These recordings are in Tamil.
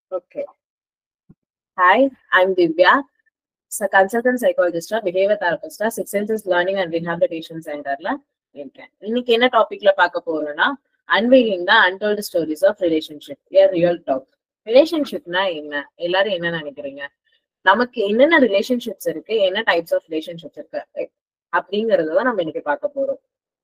Okay. Hi, I'm Divya, a consultant psychologist, behavior therapist, Six Senses Learning and Rehabilitation Centerல இருக்கேன் இன்னைக்கு என்ன டாபிக்ல பார்க்க போறோம்னா unveiling the untold stories of relationship a real talk ரிலேஷன்ஷிப்னா என்ன எல்லாரும் என்ன நினைக்கிறீங்க நமக்கு என்னென்ன ரிலேஷன்ஷிப்ஸ் இருக்கு என்ன டைப்ஸ் ஆஃப் ரிலேஷன்ஷிப்ஸ் இருக்கு அப்படிங்கறத தான் நம்ம இன்னைக்கு பார்க்க போறோம்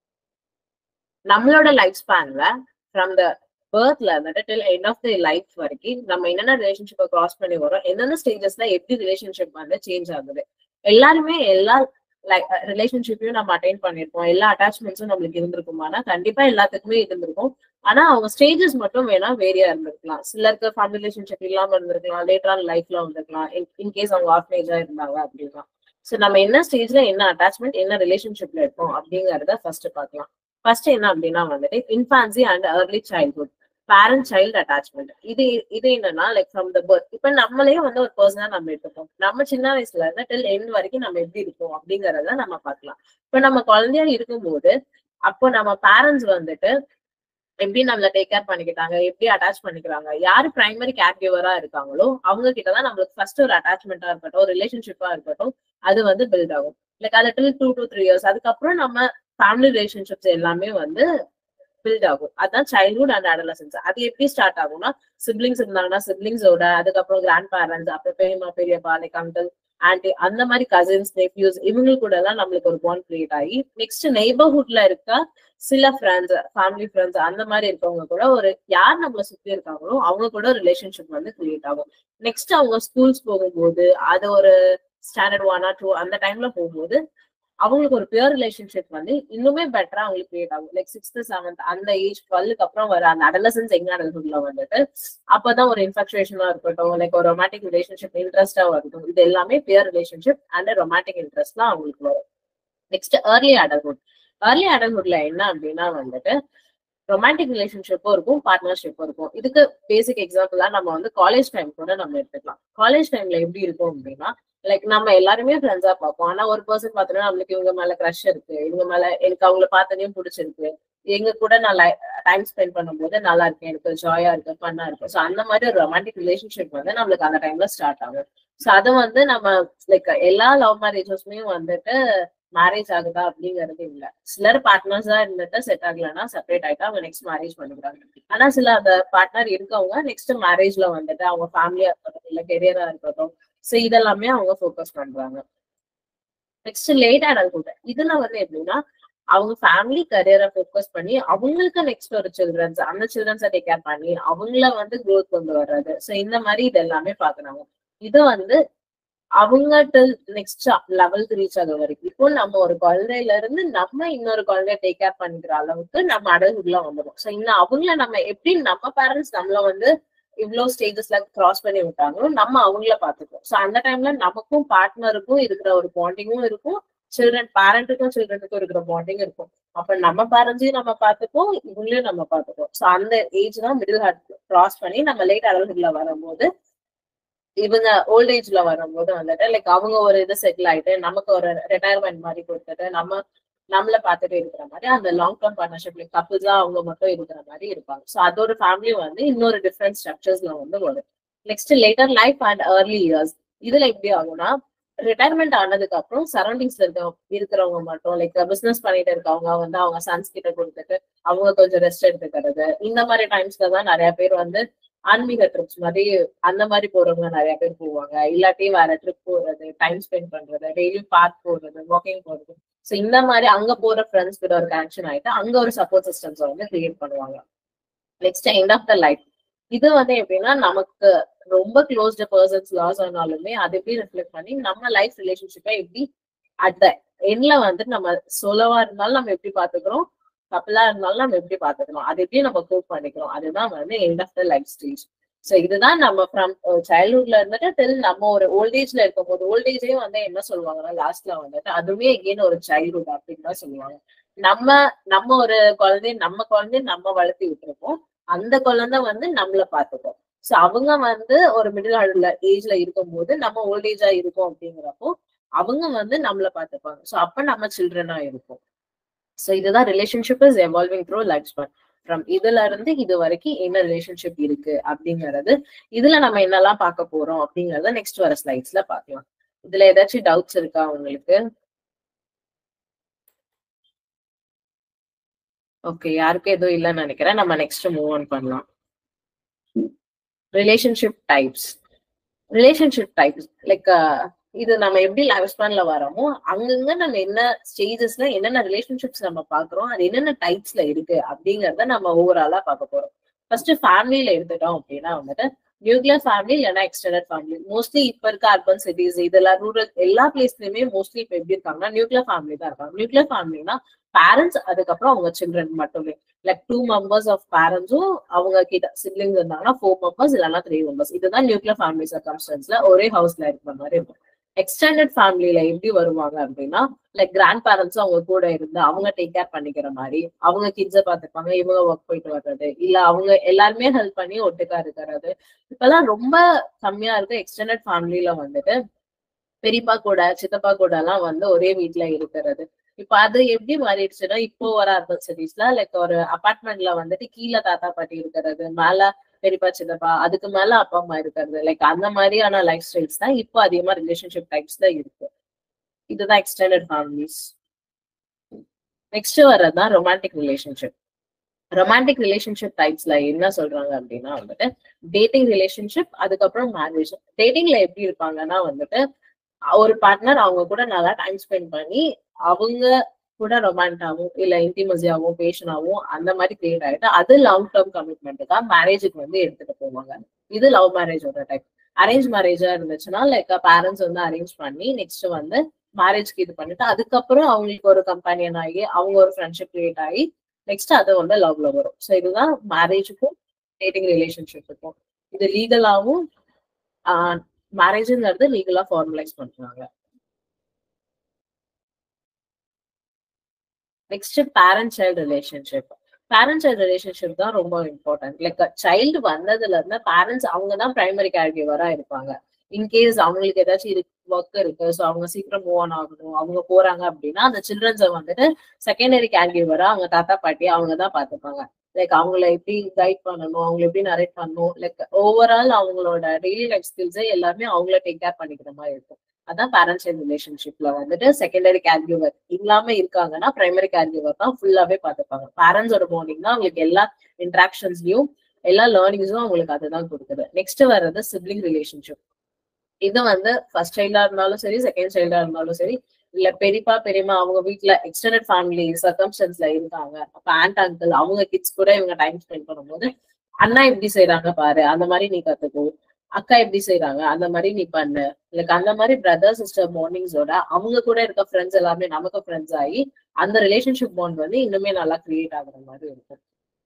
நம்மளோட லைஃப் ஸ்பேன்ல ஃப்ரம் த பேர்த்ல இருந்துட்டு till end of the life வரைக்கும் நம்ம என்னென்ன ரிலேஷன்ஷிப்பை கிராஸ் பண்ணி வரோம் எந்தெந்த ஸ்டேஜஸ்ல எப்படி ரிலேஷன்ஷிப் வந்து சேஞ்ச் ஆகுது எல்லாருமே எல்லா லைக் ரிலேஷன்ஷிப்பையும் நம்ம அட்டைன் பண்ணிருப்போம் எல்லா அட்டாச்மெண்ட்ஸும் நம்மளுக்கு இருந்திருக்குமானா கண்டிப்பா எல்லாத்துக்குமே இருந்திருக்கும் ஆனா அவங்க ஸ்டேஜஸ் மட்டும் வேணா வேரியா இருந்திருக்கலாம் சிலருக்கு ஃபேமிலி ரிலேஷன்ஷிப் இல்லாம இருந்திருக்கலாம் லேட்டரான லைஃப்ல வந்திருக்கலாம் இன்கேஸ் அவங்க ஆர்ஃபனேஜா இருந்தாங்க அப்படின்னா ஸோ நம்ம என்ன ஸ்டேஜ்ல என்ன அட்டாச்மெண்ட் என்ன ரிலேஷன்ஷிப்ல இருக்கோம் அப்படிங்கறத ஃபர்ஸ்ட் பார்க்கலாம் ஃபர்ஸ்ட் என்ன அப்படின்னா வந்துட்டு infancy and early childhood parent child attachment இது இது என்னன்னா லைக் ஃப்ரம் த பர்த் இப்ப நம்மளே வந்து ஒரு பர்சனா நம்ம எடுத்துப்போம் நம்ம சின்ன வயசுல இருந்து டில் எண்ட் வரைக்கும் நம்ம எப்படி இருக்கோம் அப்படிங்கறத நம்ம பார்க்கலாம் இப்ப நம்ம குழந்தையா இருக்கும்போது அப்போ நம்ம பேரண்ட்ஸ் வந்துட்டு எப்படி நம்மள டேக் கேர் பண்ணிக்கிட்டாங்க எப்படி அட்டாச் பண்ணிக்கிறாங்க யாரு பிரைமரி கேர் கிவரா இருக்காங்களோ அவங்க கிட்டதான் நம்மளுக்கு ஃபர்ஸ்ட் ஒரு அட்டாச்மெண்டா இருக்கட்டும் ஒரு ரிலேஷன்ஷிப்பா இருக்கட்டும் அது வந்து பில்ட் ஆகும் லைக் அது till two to three years அதுக்கப்புறம் நம்ம ஃபேமிலி ரிலேஷன்ஷிப்ஸ் எல்லாமே வந்து பில்ட் ஆகும் அதான் சைல்ட்ஹுட் அண்ட் அடலசன்ஸ் அது எப்படி ஸ்டார்ட் ஆகும்னா சிப்ளிங்ஸ் இருந்தாங்கன்னா சிப்ளிங்ஸோட அதுக்கப்புறம் கிராண்ட் பேரண்ட்ஸ் அப்புறம் பெரியம்மா பெரியப்பா லைக் அங்கிள் ஆன்டி அந்த மாதிரி கசின்ஸ் நெப்யூஸ் இவங்க கூட தான் நம்மளுக்கு ஒரு பாண்ட் கிரியேட் ஆகி நெக்ஸ்ட் நெய்பர்ஹுட்ல இருக்க சில ஃப்ரெண்ட்ஸ் ஃபேமிலி ஃப்ரெண்ட்ஸ் அந்த மாதிரி இருக்கவங்க கூட ஒரு யார் நம்மளை சுத்தி இருக்காங்களோ அவங்க கூட ரிலேஷன்ஷிப் வந்து கிரியேட் ஆகும் நெக்ஸ்ட் அவங்க ஸ்கூல்ஸ் போகும்போது அது ஒரு ஸ்டாண்டர்ட் ஒன் ஆர் டூ அந்த டைம்ல போகும்போது அவங்களுக்கு ஒரு பியர் ரிலேஷன்ஷிப் வந்து இன்னுமே பெட்டரா அவங்களுக்கு கிரியேட் ஆகும் லைக் சிக்ஸ்த் செவன்த் அந்த ஏஜ் டுவெல்க்கு அப்புறம் வர அந்த அடலசன்ஸ் எங்க அடல்ஹுட்ல வந்துட்டு அப்பதான் ஒரு இன்ஃபெக்சுவேஷனா இருக்கட்டும் லைக் ஒரு ரொமாட்டிக் ரிலேஷன்ஷிப் இன்ட்ரெஸ்டா வரட்டும் இது எல்லாமே peer relationship and romantic interest தான் அவங்களுக்கு வரும் நெக்ஸ்ட் ஏர்லி அடல்ஹுட் ஏர்லி அடல்ஹுட்ல என்ன அப்படின்னா வந்துட்டு ரொமான்டிக் ரிலேஷன்ஷிப்பும் இருக்கும் பார்ட்னர்ஷிப்பும் இருக்கும் இதுக்கு பேசிக் எக்ஸாம்பிளா நம்ம வந்து காலேஜ் டைம் கூட நம்ம எடுத்துக்கலாம் காலேஜ் டைம்ல எப்படி இருக்கும் அப்படின்னா லைக் நம்ம எல்லாருமே ஃப்ரெண்ட்ஸா பார்ப்போம் ஆனா ஒரு பர்சன் பார்த்தோன்னா நம்மளுக்கு இவங்க மேல க்ரஷ் இருக்கு இவங்க மேல எனக்கு அவங்கள பார்த்ததையும் பிடிச்சிருக்கு எங்க கூட நான் டைம் ஸ்பெண்ட் பண்ணும்போது நல்லா இருக்கு எனக்கு ஜாயா இருக்கு ஃபன்னா இருக்கு ஸோ அந்த மாதிரி ஒரு ரொமான்டிக் ரிலேஷன்ஷிப் வந்து நம்மளுக்கு அந்த டைம்ல ஸ்டார்ட் ஆகும் ஸோ அதை வந்து நம்ம லைக் எல்லா லவ் மேரேஜஸ்மே வந்துட்டு மேரேஜ் ஆகுதா அப்படிங்கிறது இல்ல சிலர் பார்ட்னர்ஸா இருந்துட்டு செட் ஆகலன்னா செப்பரேட் ஆயிட்டா அவங்க நெக்ஸ்ட் மேரேஜ் பண்ணிக்கிறாங்க ஆனா சில அந்த பார்ட்னர் இருக்கவங்க நெக்ஸ்ட் மேரேஜ்ல வந்துட்டு அவங்க ஃபேமிலியா இருக்கட்டும் இல்ல கெரியரா இருக்கட்டும் ஸோ இதெல்லாமே அவங்க ஃபோக்கஸ் பண்றாங்க நெக்ஸ்ட் லேட் அடல்ஹுட் இதுல வந்து எப்படின்னா அவங்க ஃபேமிலி கரியரை ஃபோக்கஸ் பண்ணி அவங்களுக்கு நெக்ஸ்ட் ஒரு சில்ட்ரன்ஸ் அந்த சில்ட்ரன்ஸை டேக் கேர் பண்ணி அவங்கள வந்து க்ரோத் கொண்டு வர்றது ஸோ இந்த மாதிரி இது எல்லாமே பாக்குறாங்க இது வந்து அவங்க நெக்ஸ்ட் லெவலுக்கு ரீச் ஆக வரைக்கும் இப்போ நம்ம ஒரு குழந்தையில இருந்து நம்ம இன்னொரு குழந்தைய டேக் கேர் பண்ணிக்கிற அளவுக்கு நம்ம அடல்ஹுட்ல வந்துடும் ஸோ இன்னும் அவங்கள நம்ம எப்படி நம்ம பேரண்ட்ஸ் நம்மள வந்து இவ்வளவு ஸ்டேஜஸ்ல கிராஸ் பண்ணி விட்டாங்களோ நம்ம அவங்கள பாத்துக்கோம் ஸோ அந்த டைம்ல நமக்கும் பார்ட்னருக்கும் இருக்கிற ஒரு பாண்டிங்கும் இருக்கும் சில்ட்ரன் பேரண்ட்டுக்கும் சில்ட்ரனுக்கும் இருக்கிற பாண்டிங் இருக்கும் அப்ப நம்ம பேரண்ட்ஸையும் நம்ம பார்த்துப்போம் இவங்களையும் நம்ம பார்த்துப்போம் ஸோ அந்த ஏஜ் தான் மிடில் ஹார்ட் கிராஸ் பண்ணி நம்ம லேட் அடல்ஹுட்ல வரும்போது இவங்க ஓல்ட் ஏஜ்ல வரும்போது வந்துட்டு லைக் அவங்க ஒரு இது செட்டில் ஆயிட்டு நமக்கு ஒரு ரிட்டையர்மெண்ட் மாதிரி கொடுத்துட்டு நம்ம நம்மள பார்த்துட்டு இருக்கிற மாதிரி அந்த லாங் டேர்ம் பார்ட்னர்ஷிப் லைக் கப்புள்ஸா அவங்க மட்டும் இருக்கிற மாதிரி இருப்பாங்க ஸோ அதோட ஃபேமிலி வந்து இன்னொரு டிஃப்ரெண்ட் ஸ்ட்ரக்சர்ஸ்ல வந்து வரும் next later life and early years இதுல எப்படி ஆகும்னா ரிட்டையர்மெண்ட் ஆனதுக்கு அப்புறம் சரௌண்டிங்ஸ்ல இருக்க இருக்கிறவங்க மட்டும் லைக் பிசினஸ் பண்ணிட்டு இருக்கவங்க வந்து அவங்க சன்ஸ் கிட்ட கொடுத்துட்டு அவங்க கொஞ்சம் ரெஸ்ட் எடுத்துக்கிறது இந்த மாதிரி டைம்ஸ்ல தான் நிறைய பேர் வந்து ஆன்மீக ட்ரிப்ஸ் மாதிரி அந்த மாதிரி போறவங்க நிறைய பேர் போவாங்க இல்லாட்டி வேற ட்ரிப் போறது டைம் ஸ்பெண்ட் பண்றது டெய்லி பார்க் போறது வாக்கிங் போறது ஸோ இந்த மாதிரி அங்க போற ஃப்ரெண்ட்ஸ் கிட்ட ஒரு கனெக்ஷன் ஆயிட்டு அங்க ஒரு சப்போர்ட் சிஸ்டம்ஸ் வந்து கிரியேட் பண்ணுவாங்க next end of the life இது வந்து எப்படின்னா நமக்கு ரொம்ப க்ளோஸ்டு பர்சன்ஸ் லாஸ் ஆனாலுமே அது எப்படி ரிஃப்ளெக்ட் பண்ணி நம்ம லைஃப் ரிலேஷன்ஷிப்பை எப்படி அட் த எண்ட்ல வந்து நம்ம சோலோவா இருந்தாலும் நம்ம எப்படி பாத்துக்கிறோம் கப்பலா இருந்தாலும் நம்ம எப்படி பாத்துக்கிறோம் அது எப்படி நம்ம கோப் பண்ணிக்கிறோம் அதுதான் வந்து end of the life stage so இதுதான் நம்ம ஃப்ரம் சைல்ட்ஹுட்ல இருந்துட்டு டில் நம்ம ஒரு ஓல்டேஜ்ல இருக்கும் போது ஓல்டேஜே வந்து என்ன சொல்லுவாங்கன்னா லாஸ்ட்ல வந்துட்டு அதுவுமே எகெயின் ஒரு சைல்ட்ஹுட் அப்படின்னு தான் சொல்லுவாங்க நம்ம நம்ம ஒரு குழந்தைய நம்ம குழந்தைய நம்ம வளர்த்தி விட்டுருப்போம் அந்த குழந்தை வந்து நம்மள பாத்துக்கும் ஸோ அவங்க வந்து ஒரு மிடில் ஹார்ட்ல ஏஜ்ல இருக்கும்போது நம்ம ஓல்டேஜா இருக்கோம் அப்படிங்கிறப்போ அவங்க வந்து நம்மள பாத்துப்பாங்க ஸோ அப்ப நம்ம சில்ட்ரனா இருப்போம் ஸோ இதுதான் relationship is evolving through life span from இதுல இருந்து இது வரைக்கும் என்ன ரிலேஷன்ஷிப் இருக்கு அப்படிங்கறது இதுல நம்ம என்னெல்லாம் பார்க்க போறோம் அப்படிங்கறத நெக்ஸ்ட் வர ஸ்லைட்ஸ்ல பார்க்கலாம் இதுல ஏதாச்சும் டவுட்ஸ் இருக்கா உங்களுக்கு ஓகே யாருக்கும் எதுவும் இல்லைன்னு நினைக்கிறேன் நம்ம நெக்ஸ்ட் மூவ் ஆன் பண்ணலாம் relationship types relationship types like இது நம்ம எப்படி லைஃப் ஸ்பேன்ல வரோமோ அங்கங்க நம்ம என்ன ஸ்டேஜஸ்ல என்னென்ன ரிலேஷன்ஷிப்ஸ் நம்ம பாக்குறோம் அது என்னென்ன டைப்ஸ்ல இருக்கு அப்படிங்கறத நம்ம ஓவராலா பார்க்க போறோம் ஃபர்ஸ்ட் ஃபேமிலியில எடுத்துட்டோம் அப்படின்னா வந்துட்டு நியூக்ளியர் ஃபேமிலி இல்லைன்னா எக்ஸ்டெண்டட் ஃபேமிலி மோஸ்ட்லி இப்ப இருக்க அர்பன் சிட்டிஸ் இதெல்லாம் ரூரல் எல்லா பிளேஸ்லயுமே மோஸ்ட்லி இப்ப எப்படி இருக்காங்கன்னா நியூக்ளியர் ஃபேமிலி தான் இருக்காங்க நியூக்ளியர் ஃபேமிலினா பேரண்ட்ஸ் அதுக்கப்புறம் அவங்க சில்ட்ரன் மட்டுமே லைக் டூ மெம்பர்ஸ் ஆஃப் பேரண்ட்ஸும் அவங்க கிட்ட சிப்ளிங்ஸ் இருந்தாங்கன்னா ஃபோர் மெம்பர்ஸ் இல்லைன்னா த்ரீ மெம்பர்ஸ் இதுதான் நியூக்ளியர் ஃபேமிலி சர்க்கம்ஸ்டன்ஸ்ல ஒரே ஹவுஸ்ல இருக்கிற மாதிரி இருக்கும் எக்ஸ்டெண்டட் ஃபேமிலியில எப்படி வருவாங்க அப்படின்னா லைக் கிராண்ட் பேரண்ட்ஸும் அவங்க கூட இருந்து அவங்க டேக் கேர் பண்ணிக்கிற மாதிரி அவங்க கிட்ஸை பார்த்துப்பாங்க இவங்க ஒர்க் போயிட்டு வர்றது இல்ல அவங்க எல்லாருமே ஹெல்ப் பண்ணி ஒட்டுக்கா இருக்கிறது இப்பெல்லாம் ரொம்ப கம்மியா இருக்கு எக்ஸ்டெண்டட் ஃபேமிலியில வந்துட்டு பெரியப்பா கூட சித்தப்பா கூட எல்லாம் வந்து ஒரே வீட்டுல இருக்கிறது இப்ப அது எப்படி மாறிடுச்சுன்னா இப்போ வர அர்பன் சிட்டிஸ்ல லைக் ஒரு அபார்ட்மெண்ட்ல வந்துட்டு கீழே தாத்தா பாட்டி இருக்கிறது மேல பெரியப்பா சித்தப்பா அதுக்கு மேல அப்பா அம்மா இருக்கிறது லைக் அந்த மாதிரியான லைஃப் ஸ்டைல்ஸ் தான் இப்போ அதிகமா ரிலேஷன்ஷிப் டைப்ஸ்ல இருக்கு இதுதான் எக்ஸ்டெண்டட் ஃபேமிலிஸ் நெக்ஸ்ட் வர்றதுதான் ரொமான்டிக் ரிலேஷன்ஷிப் ரொமான்டிக் ரிலேஷன்ஷிப் டைப்ஸ்ல என்ன சொல்றாங்க அப்படின்னா வந்துட்டு டேட்டிங் ரிலேஷன்ஷிப் அதுக்கப்புறம் மேரேஜ் டேட்டிங்ல எப்படி இருப்பாங்கன்னா வந்துட்டு ஒரு பார்ட்னர் அவங்க கூட நல்லா டைம் ஸ்பெண்ட் பண்ணி அவங்க கூட ரொமான்டாவும் இல்ல இன்டிமசியாவும் பேஷனாவும் அந்த மாதிரி கிரியேட் ஆயிட்டு அது லாங் டேர்ம் கமிட்மெண்ட்டுக்கா மேரேஜுக்கு வந்து எடுத்துட்டு போவாங்க இது லவ் மேரேஜோட டைப் அரேஞ்ச் மேரேஜா இருந்துச்சுன்னா லைக் பேரண்ட்ஸ் வந்து அரேஞ்ச் பண்ணி நெக்ஸ்ட் வந்து மேரேஜ்க்கு இது பண்ணிட்டு அதுக்கப்புறம் அவங்களுக்கு ஒரு கம்பெனியன் ஆகி அவங்க ஒரு ஃப்ரெண்ட்ஷிப் கிரியேட் ஆகி நெக்ஸ்ட் அது வந்து லவ்ல வரும் ஸோ இதுதான் மேரேஜுக்கும் டேட்டிங் ரிலேஷன்ஷிப்புக்கும் இது லீகலாவும் மேரேஜ்ங்கிறது லீகலா ஃபார்மலைஸ் பண்றாங்க next parent child relationship parent child relationship தான் ரொம்ப இம்பார்ட்டன்ட் லைக் சைல்டு வந்ததுல இருந்து பேரண்ட்ஸ் அவங்க தான் பிரைமரி கேர் கிவரா இருப்பாங்க இன்கேஸ் அவங்களுக்கு ஏதாச்சும் இருக்கு ஒர்க் இருக்கு ஸோ அவங்க சீக்கிரம் மூவ் ஆன் ஆகணும் அவங்க போறாங்க அப்படின்னா அந்த சில்ட்ரன்ஸை வந்துட்டு செகண்டரி கேர் கிவரா அவங்க தாத்தா பாட்டி அவங்க தான் பார்த்துப்பாங்க லைக் அவங்கள எப்படி கைட் பண்ணணும் அவங்களை எப்படி நரேட் பண்ணணும் லைக் ஓவரால் அவங்களோட டெய்லி லைஃப் ஸ்கில்ஸை எல்லாமே அவங்கள டேக் கேர் பண்ணிக்கிற மாதிரி இருக்கும் அதான் பேரண்ட்ஸ் அண்ட் ரிலேஷன்ஷிப்ல வந்துட்டு செகண்டரி கேர் கிவர் இல்லாம இருக்காங்கன்னா பிரைமரி கேர் கிவர் தான் ஃபுல்லாவே பார்த்துப்பாங்க பேரண்ட்ஸோட பாண்டிங் தான் அவங்களுக்கு எல்லா இன்ட்ராக்ஷன்ஸ்லயும் எல்லா லேர்னிங்ஸும் அவங்களுக்கு அதுதான் கொடுக்குது நெக்ஸ்ட் வர்றது சிப்ளிங் ரிலேஷன்ஷிப் இது வந்து ஃபர்ஸ்ட் சைல்டா இருந்தாலும் சரி செகண்ட் சைல்டா இருந்தாலும் சரி இல்ல பெரியப்பா பெரியம்மா அவங்க வீட்ல எக்ஸ்டெண்டட் ஃபேமிலி சர்க்கம்ஸ்டன்ஸ்ல இருக்காங்க அப்ப ஆண்ட் அங்கிள் அவங்க கிட்ஸ் கூட இவங்க டைம் ஸ்பெண்ட் பண்ணும்போது அண்ணா எப்படி செய்யறாங்க பாரு அந்த மாதிரி நீ கத்துக்கோ அக்கா எப்படி செய்யறாங்க அந்த மாதிரி நீ பண்ணு லைக் அந்த மாதிரி பிரதர் சிஸ்டர் மார்னிங்ஸோட அவங்க கூட இருக்க ஃப்ரெண்ட்ஸ் எல்லாமே நமக்கு ஃப்ரெண்ட்ஸ் ஆகி அந்த ரிலேஷன்ஷிப் பாண்ட் வந்து இன்னுமே நல்லா கிரியேட் ஆகுற மாதிரி இருக்கும்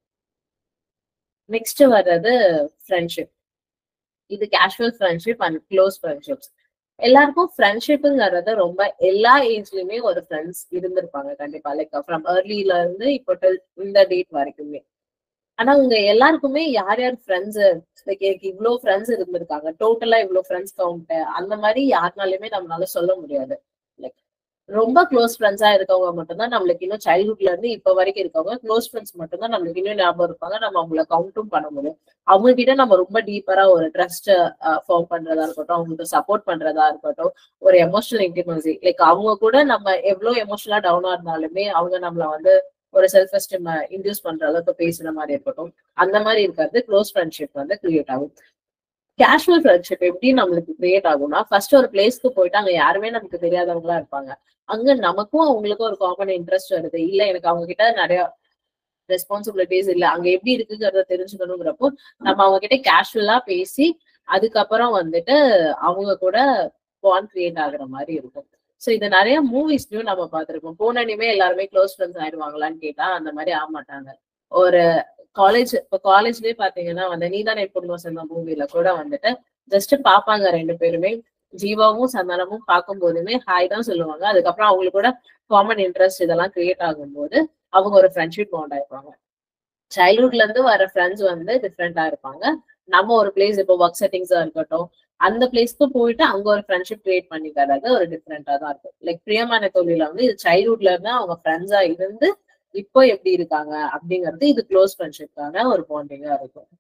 நெக்ஸ்ட் வர்றது ஃப்ரெண்ட்ஷிப் இது casual friendship and close friendships எல்லாருக்கும் ஃப்ரெண்ட்ஷிப்புங்கிறது ரொம்ப எல்லா ஏஜ்லயுமே ஒரு ஃப்ரெண்ட்ஸ் இருந்திருப்பாங்க கண்டிப்பா லைக் ஃப்ரம் ஏர்லில இருந்து இப்போ till இந்த டேட் வரைக்குமே ஆனா உங்க எல்லாருக்குமே யார் யார் ஃப்ரெண்ட்ஸ் லைக் எனக்கு இவ்வளவு ஃப்ரெண்ட்ஸ் இருந்திருக்காங்க டோட்டலா இவ்வளவு ஃப்ரெண்ட்ஸ் கவுண்ட் அந்த மாதிரி யாருனாலுமே நம்மளால சொல்ல முடியாது லைக் ரொம்ப க்ளோஸ் ஃப்ரெண்ட்ஸா இருக்கவங்க மட்டும்தான் நம்மளுக்கு இன்னும் சைல்ட்ஹுட்ல இருந்து இப்ப வரைக்கும் இருக்கவங்க க்ளோஸ் ஃப்ரெண்ட்ஸ் மட்டும்தான் நம்மளுக்கு இன்னும் ஞாபகம் இருப்பாங்க நம்ம அவங்கள கவுண்ட்டும் பண்ண முடியும் அவங்க கிட்ட நம்ம ரொம்ப டீப்பரா ஒரு ட்ரஸ்ட் ஃபார்ம் பண்றதா இருக்கட்டும் அவங்களுக்கு சப்போர்ட் பண்றதா இருக்கட்டும் ஒரு எமோஷனல் இன்டிமசி லைக் அவங்க கூட நம்ம எவ்வளவு எமோஷனலா டவுனா இருந்தாலுமே அவங்க நம்மள வந்து ஒரு செல்ஃப் எஸ்டிம் இன்டியூஸ் பண்ற அளவுக்கு பேசுற மாதிரி இருக்கட்டும் அந்த மாதிரி இருக்கிறது க்ளோஸ் ஃப்ரெண்ட்ஷிப் வந்து கிரியேட் ஆகும் கேஷுவல் ஃப்ரெண்ட்ஷிப் எப்படி நம்மளுக்கு கிரியேட் ஆகும்னா ஃபர்ஸ்ட் ஒரு பிளேஸ்க்கு போயிட்டு அங்க யாருமே நமக்கு தெரியாதவங்களா இருப்பாங்க அங்க நமக்கும் அவங்களுக்கும் ஒரு காமன் இன்ட்ரெஸ்ட் வருது இல்ல எனக்கு அவங்க கிட்ட நிறைய ரெஸ்பான்சிபிலிட்டிஸ் இல்ல அங்க எப்படி இருக்குங்கிறத தெரிஞ்சுக்கணுங்கிறப்போ நம்ம அவங்க கிட்ட கேஷுவலா பேசி அதுக்கப்புறம் வந்துட்டு அவங்க கூட பாண்ட் கிரியேட் ஆகுற மாதிரி இருக்கும் சோ இது நிறைய மூவிஸ்லயும் நம்ம பார்த்திருப்போம் போன இனிமே எல்லாருமே க்ளோஸ் ஃப்ரெண்ட்ஸ் ஆயிடுவாங்களான்னு கேட்டா அந்த மாதிரி ஆக மாட்டாங்க ஒரு காலேஜ் இப்ப காலேஜ்லயே பாத்தீங்கன்னா வந்து நீதான் எப்படிமோ சொன்ன மூவில கூட வந்துட்டு ஜஸ்ட் பாப்பாங்க ரெண்டு பேருமே ஜீவாவும் சந்தானமும் பார்க்கும் போதுமே ஹாய் தான் சொல்லுவாங்க அதுக்கப்புறம் அவங்களுக்கு கூட காமன் இன்ட்ரெஸ்ட் இதெல்லாம் கிரியேட் ஆகும்போது அவங்க ஒரு ஃப்ரெண்ட்ஷிப் பாண்ட் ஆயிருப்பாங்க சைல்ட்ஹுட்ல இருந்து வர ஃப்ரெண்ட்ஸ் வந்து டிஃப்ரெண்டா இருப்பாங்க நம்ம ஒரு பிளேஸ் இப்போ ஒர்க் செட்டிங்ஸா இருக்கட்டும் அந்த பிளேஸ்க்கு போயிட்டு அங்க ஒரு ஃப்ரெண்ட்ஷிப் கிரியேட் பண்ணி தரது ஒரு டிஃப்ரெண்டா தான் இருக்கும் லைக் பிரியமான தொழில வந்து இது சைல்ட்ஹுட்ல இருந்து அவங்க ஃப்ரெண்ட்ஸா இருந்து இப்போ எப்படி இருக்காங்க அப்படிங்கிறது இது க்ளோஸ் ஃப்ரெண்ட்ஷிப்கான ஒரு பாண்டிங்கா இருக்கும்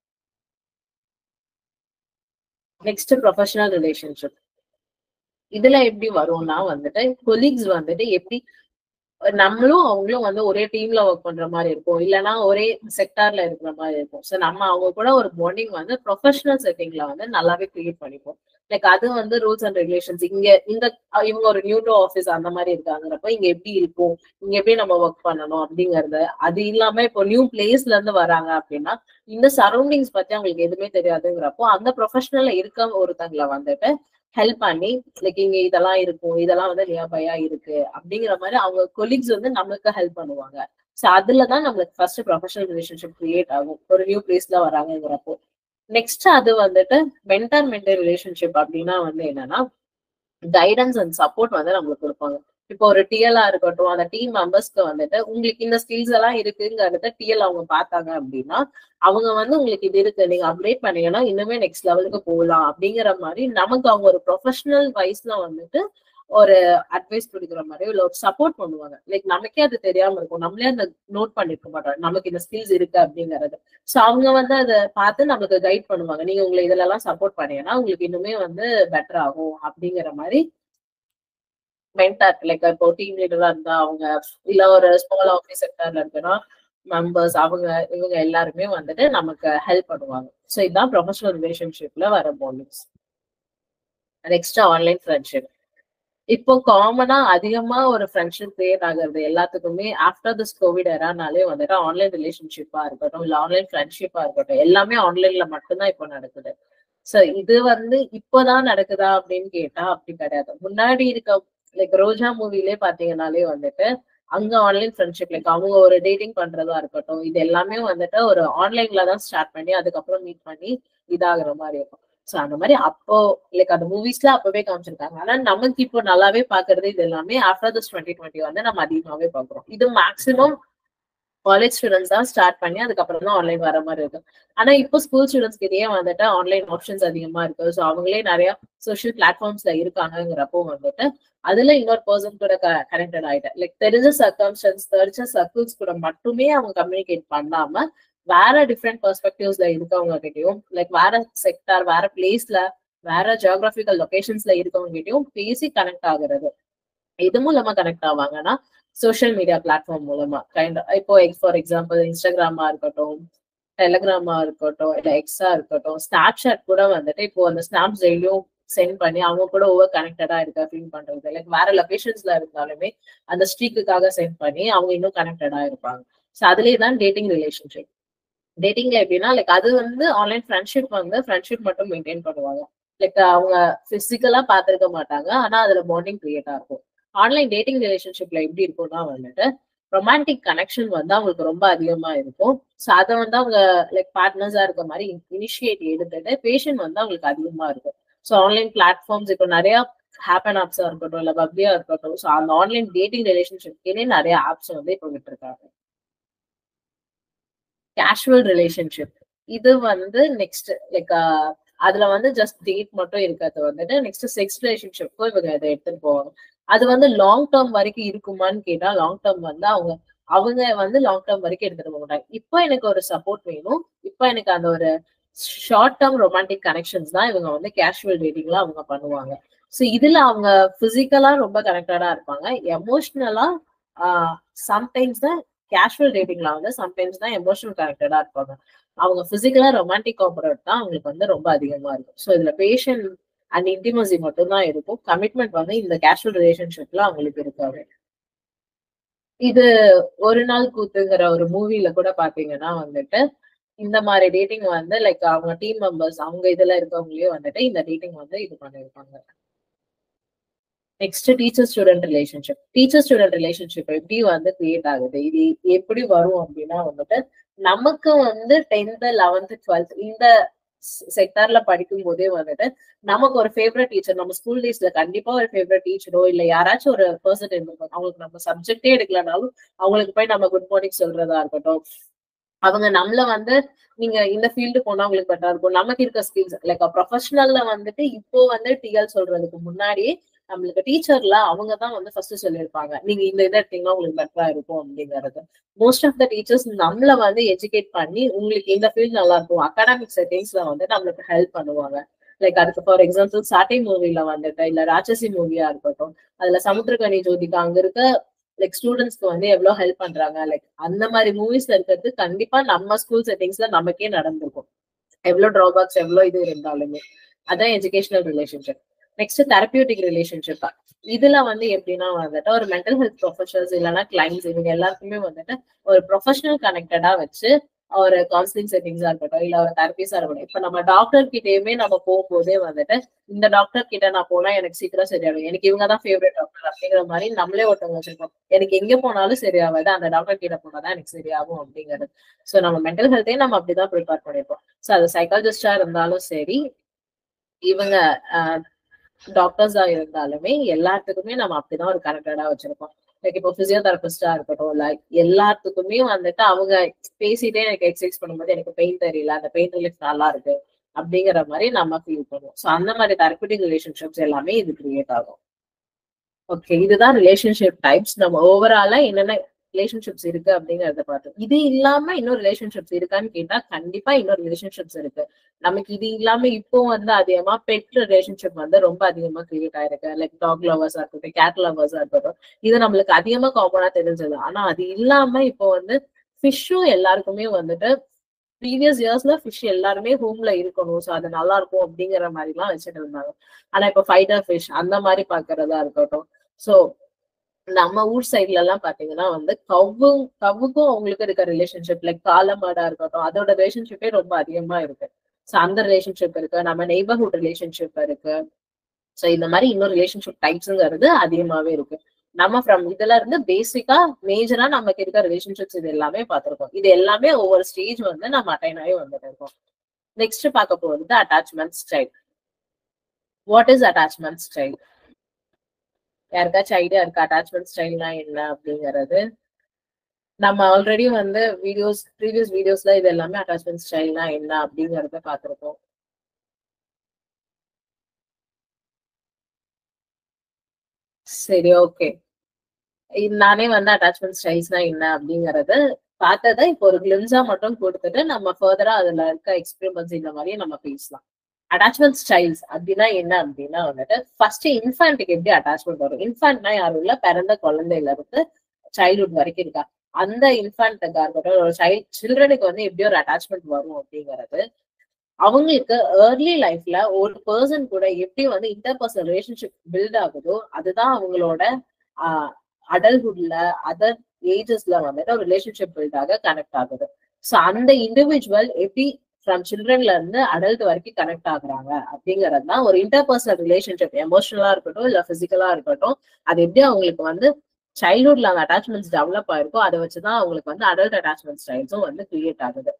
நெக்ஸ்ட் ப்ரொஃபஷனல் ரிலேஷன்ஷிப் இதுல எப்படி வரும்னா வந்துட்டு கொலீக்ஸ் வந்துட்டு எப்படி நம்மளும் அவங்களும் வந்து ஒரே டீம்ல ஒர்க் பண்ற மாதிரி இருக்கும் இல்லைன்னா ஒரே செக்டார்ல இருக்கிற மாதிரி இருக்கும் ஸோ நம்ம அவங்க கூட ஒரு பாண்டிங் வந்து ப்ரொஃபஷனல் செட்டிங்ல வந்து நல்லாவே கிரியேட் பண்ணிப்போம் லைக் அது வந்து ரூல்ஸ் அண்ட் ரெகுலேஷன்ஸ் இங்க இந்த இவங்க ஒரு நியூ டு ஆஃபீஸ் அந்த மாதிரி இருக்காங்கிறப்ப இங்க எப்படி இருக்கும் இங்க எப்படி நம்ம ஒர்க் பண்ணணும் அப்படிங்கறது அது இல்லாம இப்போ நியூ பிளேஸ்ல இருந்து வராங்க அப்படின்னா இந்த சரௌண்டிங்ஸ் பத்தி அவங்களுக்கு எதுவுமே தெரியாதுங்கிறப்போ அந்த ப்ரொஃபஷனல்ல இருக்க ஒருத்தங்களை வந்துட்டு ஹெல்ப் பண்ணி லைக் இங்க இதெல்லாம் இருக்கும் இதெல்லாம் வந்து நியர்பையா இருக்கு அப்படிங்கிற மாதிரி அவங்க கொலீக்ஸ் வந்து நம்மளுக்கு ஹெல்ப் பண்ணுவாங்க ஸோ அதுலதான் நம்மளுக்கு ஃபர்ஸ்ட் ப்ரொஃபஷனல் ரிலேஷன்ஷிப் கிரியேட் ஆகும் ஒரு நியூ பிளேஸ்ல வராங்கிறப்போ நெக்ஸ்ட் அது வந்துட்டு மென்டர் மென்டர் ரிலேஷன்ஷிப் அப்படின்னா வந்து என்னன்னா கைடன்ஸ் அண்ட் சப்போர்ட் வந்து நம்மளுக்கு கொடுப்பாங்க இப்போ ஒரு டிஎல்ஆ இருக்கட்டும் அந்த டீம் மெம்பர்ஸ்க்கு வந்துட்டு உங்களுக்கு இந்த ஸ்கில்ஸ் எல்லாம் இருக்குங்கிறத டிஎல் அவங்க பார்த்தாங்க அப்படின்னா அவங்க வந்து உங்களுக்கு இது இருக்கு நீங்க அப்டேட் பண்ணீங்கன்னா இன்னுமே நெக்ஸ்ட் லெவலுக்கு போகலாம் அப்படிங்கிற மாதிரி நமக்கு அவங்க ஒரு ப்ரொஃபஷனல் வைஸ்ல வந்துட்டு ஒரு அட்வைஸ் கொடுக்குற மாதிரி இல்ல ஒரு சப்போர்ட் பண்ணுவாங்க லைக் நமக்கே அது தெரியாம இருக்கும் நம்மளே அந்த நோட் பண்ணிருக்க மாட்டோம் நமக்கு இந்த ஸ்கில்ஸ் இருக்கு அப்படிங்கறது சோ அவங்க வந்து அதை பார்த்து நமக்கு கைட் பண்ணுவாங்க நீங்க உங்களை இதுல எல்லாம் சப்போர்ட் பண்ணீங்கன்னா உங்களுக்கு இன்னுமே வந்து பெட்டர் ஆகும் அப்படிங்கிற மாதிரி மென்டார் லைக் இப்போ டீம் லீடரா இருந்தா அவங்க இல்ல ஒரு ஸ்மால் ஆஃபீஸ் செக்டர்ல இருக்குன்னா மெம்பர்ஸ் அவங்க இவங்க எல்லாருமே வந்துட்டு நமக்கு ஹெல்ப் பண்ணுவாங்க ஸோ இதுதான் ப்ரொஃபஷனல் ரிலேஷன்ஷிப்ல வர பாண்டிங்ஸ் நெக்ஸ்ட் ஆன்லைன் ஃப்ரெண்ட்ஷிப் இப்போ காமனா அதிகமா ஒரு ஃப்ரெண்ட்ஷிப் கிரியேட் ஆகுறது எல்லாத்துக்குமே ஆஃப்டர் திஸ் கோவிட் எரானாலே வந்துட்டு ஆன்லைன் ரிலேஷன்ஷிப்பா இருக்கட்டும் இல்ல ஆன்லைன் ஃப்ரெண்ட்ஷிப்பா இருக்கட்டும் எல்லாமே ஆன்லைன்ல மட்டும்தான் இப்போ நடக்குது சோ இது வந்து இப்போதான் நடக்குதா அப்படின்னு கேட்டா அப்படி கிடையாது முன்னாடி இருக்க லைக் ரோஜா மூவிலே பாத்தீங்கன்னாலே வந்துட்டு அங்க ஆன்லைன் ஃப்ரெண்ட்ஷிப் லைக் அவங்க ஒரு டேட்டிங் பண்றதா இருக்கட்டும் இது எல்லாமே வந்துட்டு ஒரு ஆன்லைன்ல தான் ஸ்டார்ட் பண்ணி அதுக்கப்புறம் மீட் பண்ணி இதாகிற மாதிரி இருக்கும் ஸோ அந்த மாதிரி அப்போ லைக் அந்த மூவிஸ்ல அப்பவே காமிச்சிருக்காங்க ஆனா நமக்கு இப்போ நல்லாவே பாக்குறது இது எல்லாமே ஆஃப்டர் திஸ் டுவெண்ட்டி டுவெண்ட்டி வந்து நம்ம அதிகமாவே பாக்குறோம் இது மேக்சிமம் காலேஜ் ஸ்டூடெண்ட்ஸ் தான் ஸ்டார்ட் பண்ணி அதுக்கப்புறம் தான் ஆன்லைன் வர மாதிரி இருக்கு ஆனா இப்போ ஸ்கூல் ஸ்டூடெண்ட்ஸ் கிட்டயே வந்துட்டு ஆன்லைன் ஆப்ஷன்ஸ் அதிகமா இருக்கு ஸோ அவங்களே நிறைய சோஷியல் பிளாட்ஃபார்ம்ஸ்ல இருக்காங்கிறப்போ வந்துட்டு அதுல இன்னொரு பர்சன் கூட கனெக்டட் ஆயிட்டேன் லைக் தெரிஞ்ச சர்க்கம்ஸ்டன்ஸ் தெரிஞ்ச சர்க்கிள்ஸ் கூட மட்டுமே அவங்க கம்யூனிகேட் பண்ணாம வேற டிஃப்ரெண்ட் பெர்ஸ்பெக்டிவ்ஸ்ல இருக்கவங்க கிட்டயும் லைக் வேற செக்டார் வேற பிளேஸ்ல வேற ஜியோகிராபிக்கல் லொகேஷன்ஸ்ல இருக்கவங்க கிட்டயும் பேசி கனெக்ட் ஆகுறது இது மூலமா கனெக்ட் ஆவாங்கன்னா சோஷியல் மீடியா பிளாட்ஃபார்ம் மூலமா கைண்ட் இப்போ ஃபார் எக்ஸாம்பிள் இன்ஸ்டாகிராமா இருக்கட்டும் டெலிகிராமா இருக்கட்டும் இல்ல எக்ஸா இருக்கட்டும் ஸ்னாப் சாட் கூட வந்துட்டு இப்போ அந்த ஸ்னாப்ஸ் டெய்லியும் சென்ட் பண்ணி அவங்க கூட ஓவர் கனெக்டடா இருக்கா ஃபீல் பண்றது லைக் வேற லொகேஷன்ஸ்ல இருந்தாலுமே அந்த ஸ்ட்ரீக்குக்காக சென்ட் பண்ணி அவங்க இன்னும் கனெக்டடா இருப்பாங்க ஸோ அதுலேயே தான் டேட்டிங் ரிலேஷன்ஷிப் டேட்டிங்ல எப்படின்னா லைக் அது வந்து ஆன்லைன் ஃப்ரெண்ட்ஷிப் வந்து ஃப்ரெண்ட்ஷிப் மட்டும் மெயின்டைன் பண்ணுவாங்க லைக் அவங்க பிசிக்கலா பார்த்திருக்க மாட்டாங்க ஆனா அதுல பாண்டிங் கிரியேட்டா இருக்கும் ஆன்லைன் டேட்டிங் ரிலேஷன்ஷிப்ல எப்படி இருக்கும்னா வந்துட்டு ரொமான்டிக் கனெக்ஷன் வந்து அவங்களுக்கு ரொம்ப அதிகமா இருக்கும் ஸோ அதை வந்து அவங்க லைக் பார்ட்னர்ஸா இருக்க மாதிரி இனிஷியேட் எடுத்துட்டு பேஷன் வந்து அவங்களுக்கு அதிகமா இருக்கும் ஸோ ஆன்லைன் பிளாட்ஃபார்ம்ஸ் இப்போ நிறைய ஹேப்பன் ஆப்ஸா இருக்கட்டும் இல்ல பப்ளியா இருக்கட்டும் ஸோ அந்த ஆன்லைன் டேட்டிங் ரிலேஷன்ஷிப்கே நிறைய ஆப்ஸ் வந்து இப்போ விட்டுருக்காங்க கேஷுவல் ரிலேஷன்ஷிப் இது வந்து நெக்ஸ்ட் லைக் அதுல வந்து ஜஸ்ட் டேட் மட்டும் இருக்கிறது வந்துட்டு நெக்ஸ்ட் செக்ஸ் ரிலேஷன்ஷிப்க்கும் இவங்க இதை எடுத்துட்டு போவாங்க அது வந்து லாங் டேர்ம் வரைக்கும் இருக்குமான்னு கேட்டா லாங் டேர்ம் வந்து அவங்க அவங்க வந்து லாங் டேர்ம் வரைக்கும் எடுத்துட்டு போக மாட்டாங்க இப்போ எனக்கு ஒரு சப்போர்ட் வேணும் இப்போ எனக்கு அந்த ஒரு ஷார்ட் டேர்ம் ரொமான்டிக் கனெக்ஷன்ஸ் தான் இவங்க வந்து கேஷுவல் டேட்டிங்ல அவங்க பண்ணுவாங்க ஸோ இதுல அவங்க பிசிக்கலா ரொம்ப கனெக்டடா இருப்பாங்க எமோஷ்னலா சம்டைம்ஸ் தான் கேஷுவல் டேட்டிங்ல வந்து சம்டைம்ஸ் தான் எமோஷனல் கனெக்டடா இருப்பாங்க அவங்க பிசிக்கலா ரொமான்டிக் காம்பரேட் தான் அவங்களுக்கு வந்து ரொம்ப அதிகமா இருக்கும் ஸோ இதுல பேஷன் அண்ட் இன்டிமசி மட்டும் தான் இருக்கும் கமிட்மெண்ட் வந்து இந்த கேஷுவல் ரிலேஷன்ஷிப்ல அவங்களுக்கு இருக்காது இது ஒரு நாள் கூத்துங்கிற ஒரு மூவில கூட பாத்தீங்கன்னா வந்துட்டு இந்த மாதிரி டேட்டிங் வந்து லைக் அவங்க டீம் மெம்பர்ஸ் அவங்க இதுல இருக்கவங்களே வந்துட்டு இந்த டேட்டிங் வந்து இது பண்ணிருப்பாங்க next teacher student relationship teacher student relationship எப்படி வந்து கிரியேட் ஆகுது இது எப்படி வரும் அப்படின்னா வந்துட்டு நமக்கு வந்து டென்த் லெவன்த் டுவெல்த் இந்த செக்டார்ல படிக்கும் போதே வந்துட்டு நமக்கு ஒரு ஃபேவரட் டீச்சர் நம்ம ஸ்கூல் டேஸ்ல கண்டிப்பா ஒரு ஃபேவரட் டீச்சரோ இல்ல யாராச்சும் ஒரு பர்சன் இருந்திருப்பாங்க அவங்களுக்கு நம்ம சப்ஜெக்டே எடுக்கலனாலும் அவங்களுக்கு போய் நம்ம குட் மார்னிங் சொல்றதா இருக்கட்டும் அவங்க நம்மள வந்து நீங்க இந்த ஃபீல்டு போனா உங்களுக்கு பெட்டரா இருக்கும் நமக்கு இருக்க ஸ்கில்ஸ் லைக் ப்ரொஃபஷனல்ல வந்துட்டு இப்போ வந்து டிஎல் சொல்றதுக்கு முன்னாடியே நம்மளுக்கு டீச்சர்ல அவங்க தான் வந்து ஃபர்ஸ்ட் சொல்லியிருப்பாங்க நீங்க இந்த இதை எடுத்தீங்கன்னா உங்களுக்கு பெட்டரா இருக்கும் அப்படிங்கறது மோஸ்ட் ஆஃப் த டீச்சர்ஸ் நம்மள வந்து எஜுகேட் பண்ணி உங்களுக்கு இந்த ஃபீல்ட் நல்லா இருக்கும் அகாடமிக் செட்டிங்ஸ்ல வந்து நம்மளுக்கு ஹெல்ப் பண்ணுவாங்க லைக் அதுக்கு ஃபார் எக்ஸாம்பிள் சாட்டை மூவில வந்துட்டு இல்ல ராட்சசி மூவியா இருக்கட்டும் அதுல சமுத்திரகனி ஜோதிகா அங்க இருக்க லைக் ஸ்டூடெண்ட்ஸ்க்கு வந்து எவ்வளவு ஹெல்ப் பண்றாங்க லைக் அந்த மாதிரி மூவிஸ்ல இருக்கிறது கண்டிப்பா நம்ம ஸ்கூல் செட்டிங்ஸ்ல நமக்கே நடந்திருக்கும் எவ்வளவு டிராபேக்ஸ் எவ்வளவு இது இருந்தாலுமே அதான் educational relationship next therapeutic relationship இதுல வந்து எப்படின்னா வந்துட்டு ஒரு மென்டல் ஹெல்த் ப்ரொஃபஷனல்ஸ் இல்லைன்னா கிளைண்ட்ஸ் இவங்க எல்லாருக்குமே வந்துட்டு ஒரு ப்ரொஃபஷனல் கனெக்டடா வச்சு ஒரு கவுன்சிலிங் செட்டிங்ஸா இருக்கட்டும் இல்ல ஒரு தெரபிஸா இருக்கட்டும் இப்ப நம்ம டாக்டர் கிட்டயுமே நம்ம போகும்போதே வந்துட்டு இந்த டாக்டர் கிட்ட நான் போனா எனக்கு சீக்கிரம் சரியாகும் எனக்கு இவங்க தான் ஃபேவரட் டாக்டர் அப்படிங்கிற மாதிரி நம்மளே ஒருத்தவங்க வச்சிருக்கோம் எனக்கு எங்க போனாலும் சரியாகாது அந்த டாக்டர் கிட்ட போனாதான் எனக்கு சரியாகும் அப்படிங்கிறது சோ நம்ம மென்டல் ஹெல்த்தையும் நம்ம அப்படிதான் ப்ரிப்பேர் பண்ணிருப்போம் சோ அது சைக்காலஜிஸ்டா இருந்தாலும் சரி இவங்க டாக்டர்ஸா இருந்தாலுமே எல்லாத்துக்குமே நம்ம அப்படிதான் ஒரு கனெக்டடா வச்சிருப்போம் லைக் இப்போ பிசியோதெரபிஸ்டா இருக்கட்டும் லைக் எல்லாத்துக்குமே வந்துட்டு அவங்க பேசிட்டே எனக்கு எக்ஸசைஸ் பண்ணும்போது எனக்கு பெயின் தெரியல அந்த பெயின் ரிலீஃப் நல்லா இருக்கு அப்படிங்கிற மாதிரி நம்ம ஃபீல் பண்ணுவோம் ஸோ அந்த மாதிரி தெரப்பிட்டிக் ரிலேஷன்ஷிப்ஸ் எல்லாமே இது கிரியேட் ஆகும் ஓகே இதுதான் ரிலேஷன்ஷிப் டைப்ஸ் நம்ம ஓவராலா என்னென்ன ரிலேஷன்ஷிப்ஸ் இருக்கு அப்படிங்கறத பார்த்தோம் இது இல்லாம இன்னொரு ரிலேஷன்ஷிப்ஸ் இருக்கான்னு கேட்டா கண்டிப்பா இன்னொரு ரிலேஷன்ஷிப்ஸ் இருக்கு நமக்கு இது இல்லாம இப்போ வந்து அதிகமா பெட் ரிலேஷன்ஷிப் வந்து ரொம்ப அதிகமா கிரியேட் ஆயிருக்கு லைக் டாக் லவர்ஸா இருக்கட்டும் கேட் லவர்ஸா இருக்கட்டும் இது நம்மளுக்கு அதிகமா காமனா தெரிஞ்சது ஆனா அது இல்லாம இப்போ வந்து ஃபிஷ்ஷும் எல்லாருக்குமே வந்துட்டு ப்ரீவியஸ் இயர்ஸ்ல ஃபிஷ் எல்லாருமே ஹோம்ல இருக்கணும் ஸோ அது நல்லா இருக்கும் அப்படிங்கிற மாதிரி எல்லாம் வச்சுட்டு இருந்தாங்க ஆனா இப்போ ஃபைட்டர் ஃபிஷ் அந்த மாதிரி பாக்குறதா இருக்கட்டும் ஸோ நம்ம ஊர் சைட்ல எல்லாம் பாத்தீங்கன்னா வந்து கவ்வும் கவுக்கும் அவங்களுக்கு இருக்க ரிலேஷன்ஷிப் லைக் காலமாடா இருக்கட்டும் அதோட ரிலேஷன்ஷிப்பே ரொம்ப அதிகமா இருக்கு ஸோ அந்த ரிலேஷன்ஷிப் இருக்கு நம்ம நெய்பர்ஹுட் ரிலேஷன்ஷிப் இருக்கு ஸோ இந்த மாதிரி இன்னொரு ரிலேஷன்ஷிப் டைப்ஸுங்கிறது அதிகமாவே இருக்கு நம்ம ஃப்ரம் இதுல இருந்து பேசிக்கா மேஜரா நமக்கு இருக்க ரிலேஷன்ஷிப்ஸ் இது எல்லாமே பார்த்திருக்கோம் இது எல்லாமே ஒவ்வொரு ஸ்டேஜ் வந்து நம்ம அட்டைன் ஆகி வந்துட்டு இருக்கோம் நெக்ஸ்ட் பார்க்க போறது attachment style what is attachment style யாருக்காச்சும் ஐடியா இருக்கு அட்டாச்மெண்ட் ஸ்டைல்னா என்ன அப்படிங்கிறது நம்ம ஆல்ரெடி வந்து வீடியோஸ் ப்ரீவியஸ் வீடியோஸ்ல இது எல்லாமே அட்டாச்மெண்ட் ஸ்டைல்னா என்ன அப்படிங்கறத பார்த்திருக்கோம் சரி ஓகே நானே வந்து அட்டாச்மெண்ட் ஸ்டைல்ஸ்னா என்ன அப்படிங்கறது பார்த்ததை இப்போ ஒரு கிளிம்ஸா மட்டும் கொடுத்துட்டு நம்ம ஃபர்தரா அதுல இருக்க எக்ஸ்பீரியன்ஸ் இந்த மாதிரியே நம்ம பேசலாம் அட்டாச்மெண்ட் ஸ்டைல்ஸ் அப்படின்னா என்ன அப்படின்னா வந்துட்டு ஃபர்ஸ்ட் இன்ஃபான்ட்டுக்கு எப்படி அட்டாச்மெண்ட் வரும் இன்ஃபான்ட்னா யாரும் இல்ல பிறந்த குழந்தையில இருந்து சைல்ட்ஹுட் வரைக்கும் இருக்கா அந்த இன்ஃபான்ட்டுக்கா இருக்கட்டும் ஒரு சைல்ட் சில்ட்ரனுக்கு வந்து எப்படி ஒரு அட்டாச்மெண்ட் வரும் அப்படிங்கிறது அவங்களுக்கு ஏர்லி லைஃப்ல ஒரு பர்சன் கூட எப்படி வந்து இன்டர்பர்சனல் ரிலேஷன்ஷிப் பில்ட் ஆகுதோ அதுதான் அவங்களோட அடல்ஹுட்ல அதர் ஏஜஸ்ல வந்துட்டு ஒரு ரிலேஷன்ஷிப் பில்ட் ஆக கனெக்ட் ஆகுது ஸோ அந்த இண்டிவிஜுவல் எப்படி ஃப்ரம் சில்ட்ரன்ல இருந்து அடல்ட் வரைக்கும் கனெக்ட் ஆகுறாங்க அப்படிங்கிறது தான் ஒரு இன்டர்பர்சனல் ரிலேஷன்ஷிப் எமோஷனலா இருக்கட்டும் இல்ல பிசிக்கலா இருக்கட்டும் அது எப்படி அவங்களுக்கு வந்து சைல்ட்ஹுட்ல அந்த அட்டாச்மெண்ட்ஸ் டெவலப் ஆயிருக்கோ அதை வச்சுதான் அவங்களுக்கு வந்து அடல்ட் அட்டாச்மெண்ட் ஸ்டைல்ஸும் வந்து கிரியேட் ஆகுது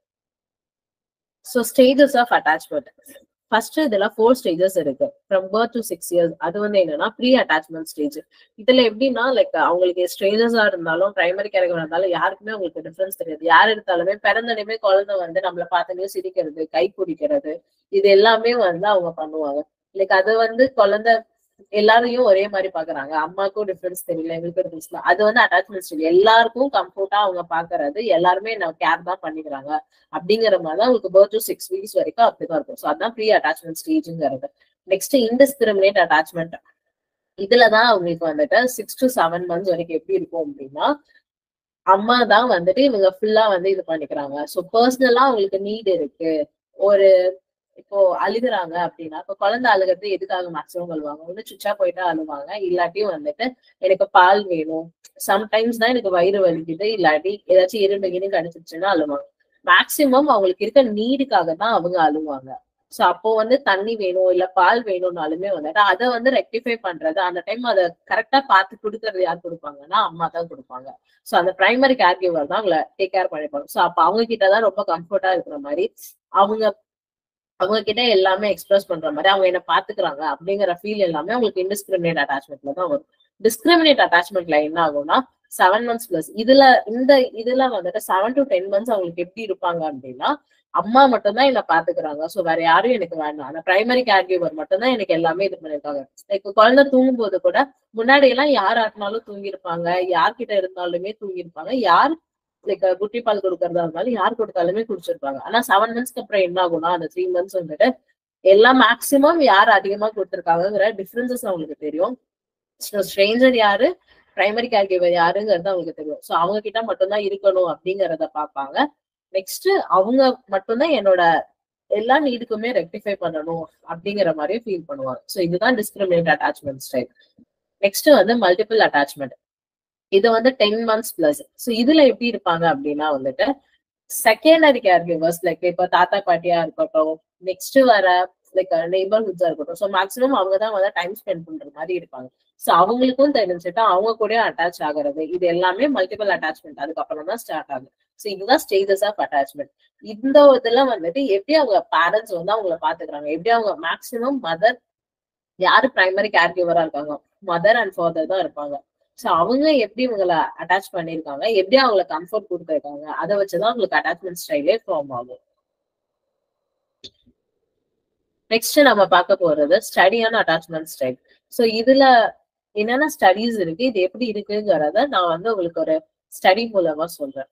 so stages of attachment first இதுல ஃபோர் ஸ்டேஜஸ் இருக்கு from birth to six years அது வந்து என்னன்னா ப்ரீ அட்டாச்மெண்ட் ஸ்டேஜ் இதுல எப்படின்னா லைக் அவங்களுக்கு ஸ்ட்ரேஞ்சர்ஸா இருந்தாலும் பிரைமரி கேரக்டர் இருந்தாலும் யாருக்குமே அவங்களுக்கு டிஃபரன்ஸ் தெரியாது யார் எடுத்தாலுமே பிறந்தனையுமே குழந்தை வந்து நம்மள பார்த்தனே சிரிக்கிறது கை பிடிக்கிறது இது எல்லாமே வந்து அவங்க பண்ணுவாங்க லைக் அது வந்து குழந்தை எல்லாரையும் ஒரே மாதிரி பாக்குறாங்க அம்மாக்கும் டிஃபரன்ஸ் தெரியல எங்களுக்கும் டிஃபரன்ஸ் அது வந்து அட்டாச்மெண்ட் ஸ்டைல் எல்லாருக்கும் கம்ஃபர்ட்டா அவங்க பாக்குறது எல்லாருமே நான் கேர் தான் பண்ணிக்கிறாங்க அப்படிங்கிற மாதிரி தான் உங்களுக்கு பர்த் டு சிக்ஸ் வீக்ஸ் வரைக்கும் அப்படிதான் இருக்கும் ஸோ அதான் ப்ரீ அட்டாச்மெண்ட் ஸ்டேஜ்ங்கிறது நெக்ஸ்ட் இன்டிஸ்கிரிமினேட் அட்டாச்மெண்ட் இதுலதான் அவங்களுக்கு வந்துட்டு சிக்ஸ் டு செவன் மந்த்ஸ் வரைக்கும் எப்படி இருக்கும் அப்படின்னா அம்மா தான் வந்துட்டு இவங்க ஃபுல்லா வந்து இது பண்ணிக்கிறாங்க ஸோ பர்சனலா அவங்களுக்கு நீட் இருக்கு ஒரு இப்போ அழுகுறாங்க அப்படின்னா இப்போ குழந்தை அழுகிறது எதுக்காக மேக்ஸிமம் அழுவாங்க ஒண்ணு சுச்சா போயிட்டா அழுவாங்க இல்லாட்டியும் வந்துட்டு எனக்கு பால் வேணும் சம்டைம்ஸ் தான் எனக்கு வயிறு வலிக்குது இல்லாட்டி ஏதாச்சும் எறும்பு கிணி கடிச்சிருச்சுன்னா அழுவாங்க மேக்சிமம் அவங்களுக்கு இருக்க நீடுக்காக தான் அவங்க அழுவாங்க சோ அப்போ வந்து தண்ணி வேணும் இல்ல பால் வேணும்னாலுமே வந்துட்டு அதை வந்து ரெக்டிஃபை பண்றது அந்த டைம் அதை கரெக்டா பார்த்து கொடுக்கறது யார் கொடுப்பாங்கன்னா அம்மா தான் கொடுப்பாங்க சோ அந்த பிரைமரி கேர் கிவர் தான் அவங்கள டேக் கேர் பண்ணிப்பாங்க சோ அப்ப அவங்க கிட்டதான் ரொம்ப கம்ஃபர்டா இருக்கிற மாதிரி அவங்க அவங்க கிட்ட எல்லாமே எக்ஸ்பிரஸ் பண்ற மாதிரி அவங்க என்ன பாத்துக்கிறாங்க அப்படிங்கிற ஃபீல் எல்லாமே அவங்களுக்கு இன்டிஸ்கிரிமினேட் அட்டாச்மெண்ட்ல தான் வரும் டிஸ்கிரிமினேட் அட்டாச்மெண்ட்ல என்ன ஆகும்னா செவன் மந்த்ஸ் பிளஸ் இதுல இந்த இதுல வந்துட்டு செவன் டு டென் மந்த்ஸ் அவங்களுக்கு எப்படி இருப்பாங்க அப்படின்னா அம்மா மட்டும்தான் என்ன பாத்துக்கிறாங்க சோ வேற யாரும் எனக்கு வேண்டாம் அந்த பிரைமரி கேர் கிவர் மட்டும்தான் எனக்கு எல்லாமே இது பண்ணிருக்காங்க லைக் குழந்தை தூங்கும் போது கூட முன்னாடி எல்லாம் யார் ஆட்டினாலும் தூங்கியிருப்பாங்க யார்கிட்ட இருந்தாலுமே தூங்கியிருப்பாங்க யார் லைக் குட்டி பால் கொடுக்கறதா இருந்தாலும் யார் கொடுத்தாலுமே குடிச்சிருப்பாங்க ஆனா செவன் மந்த்ஸ்க்கு அப்புறம் என்ன ஆகும்னா அந்த த்ரீ மந்த்ஸ் வந்துட்டு எல்லாம் மேக்சிமம் யார் அதிகமா கொடுத்துருக்காங்கிற டிஃபரன்சஸ் அவங்களுக்கு தெரியும் ஸ்ட்ரேஞ்சர் யாரு பிரைமரி கேர் கிவர் யாருங்கிறது அவங்களுக்கு தெரியும் ஸோ அவங்க கிட்ட மட்டும்தான் இருக்கணும் அப்படிங்கறத பார்ப்பாங்க நெக்ஸ்ட் அவங்க மட்டும்தான் என்னோட எல்லா நீடுக்குமே ரெக்டிஃபை பண்ணணும் அப்படிங்கிற மாதிரி ஃபீல் பண்ணுவாங்க ஸோ இதுதான் டிஸ்கிரிமினேட் அட்டாச்மெண்ட் ஸ்டைல் நெக்ஸ்ட் வந்து மல்டிபிள் அட்டாச்மெண்ட் இது வந்து டென் மந்த்ஸ் பிளஸ் ஸோ இதுல எப்படி இருப்பாங்க அப்படின்னா வந்துட்டு செகண்டரி கேர் கிவர்ஸ் லைக் இப்போ தாத்தா பாட்டியா இருக்கட்டும் நெக்ஸ்ட் வர லைக் நெய்பர்ஹுட்ஸா இருக்கட்டும் ஸோ மேக்ஸிமம் அவங்க தான் வந்து டைம் ஸ்பெண்ட் பண்ற மாதிரி இருப்பாங்க ஸோ அவங்களுக்கும் தெரிஞ்சுட்டு அவங்க கூட அட்டாச் ஆகுறது இது எல்லாமே மல்டிபிள் அட்டாச்மெண்ட் அதுக்கப்புறம் தான் ஸ்டார்ட் ஆகுது ஸோ இதுதான் ஸ்டேஜஸ் ஆஃப் அட்டாச்மெண்ட் இந்த இதுல வந்துட்டு எப்படி அவங்க பேரண்ட்ஸ் வந்து அவங்கள பாத்துக்கிறாங்க எப்படி அவங்க மேக்ஸிமம் மதர் யாரு பிரைமரி கேர் கிவரா இருக்காங்க மதர் அண்ட் ஃபாதர் தான் இருப்பாங்க ஸோ அவங்க எப்படி இவங்கள அட்டாச் பண்ணிருக்காங்க எப்படி அவங்கள கம்ஃபர்ட் கொடுத்துருக்காங்க அதை வச்சுதான் அவங்களுக்கு அட்டாச்மெண்ட் ஸ்டைலே ஃபார்ம் ஆகும் நெக்ஸ்ட் நம்ம பார்க்க போறது ஸ்டடியான அட்டாச்மெண்ட் ஸ்டைல் ஸோ இதுல என்னென்ன ஸ்டடிஸ் இருக்கு இது எப்படி இருக்குங்கிறத நான் வந்து உங்களுக்கு ஒரு ஸ்டடி மூலமா சொல்றேன்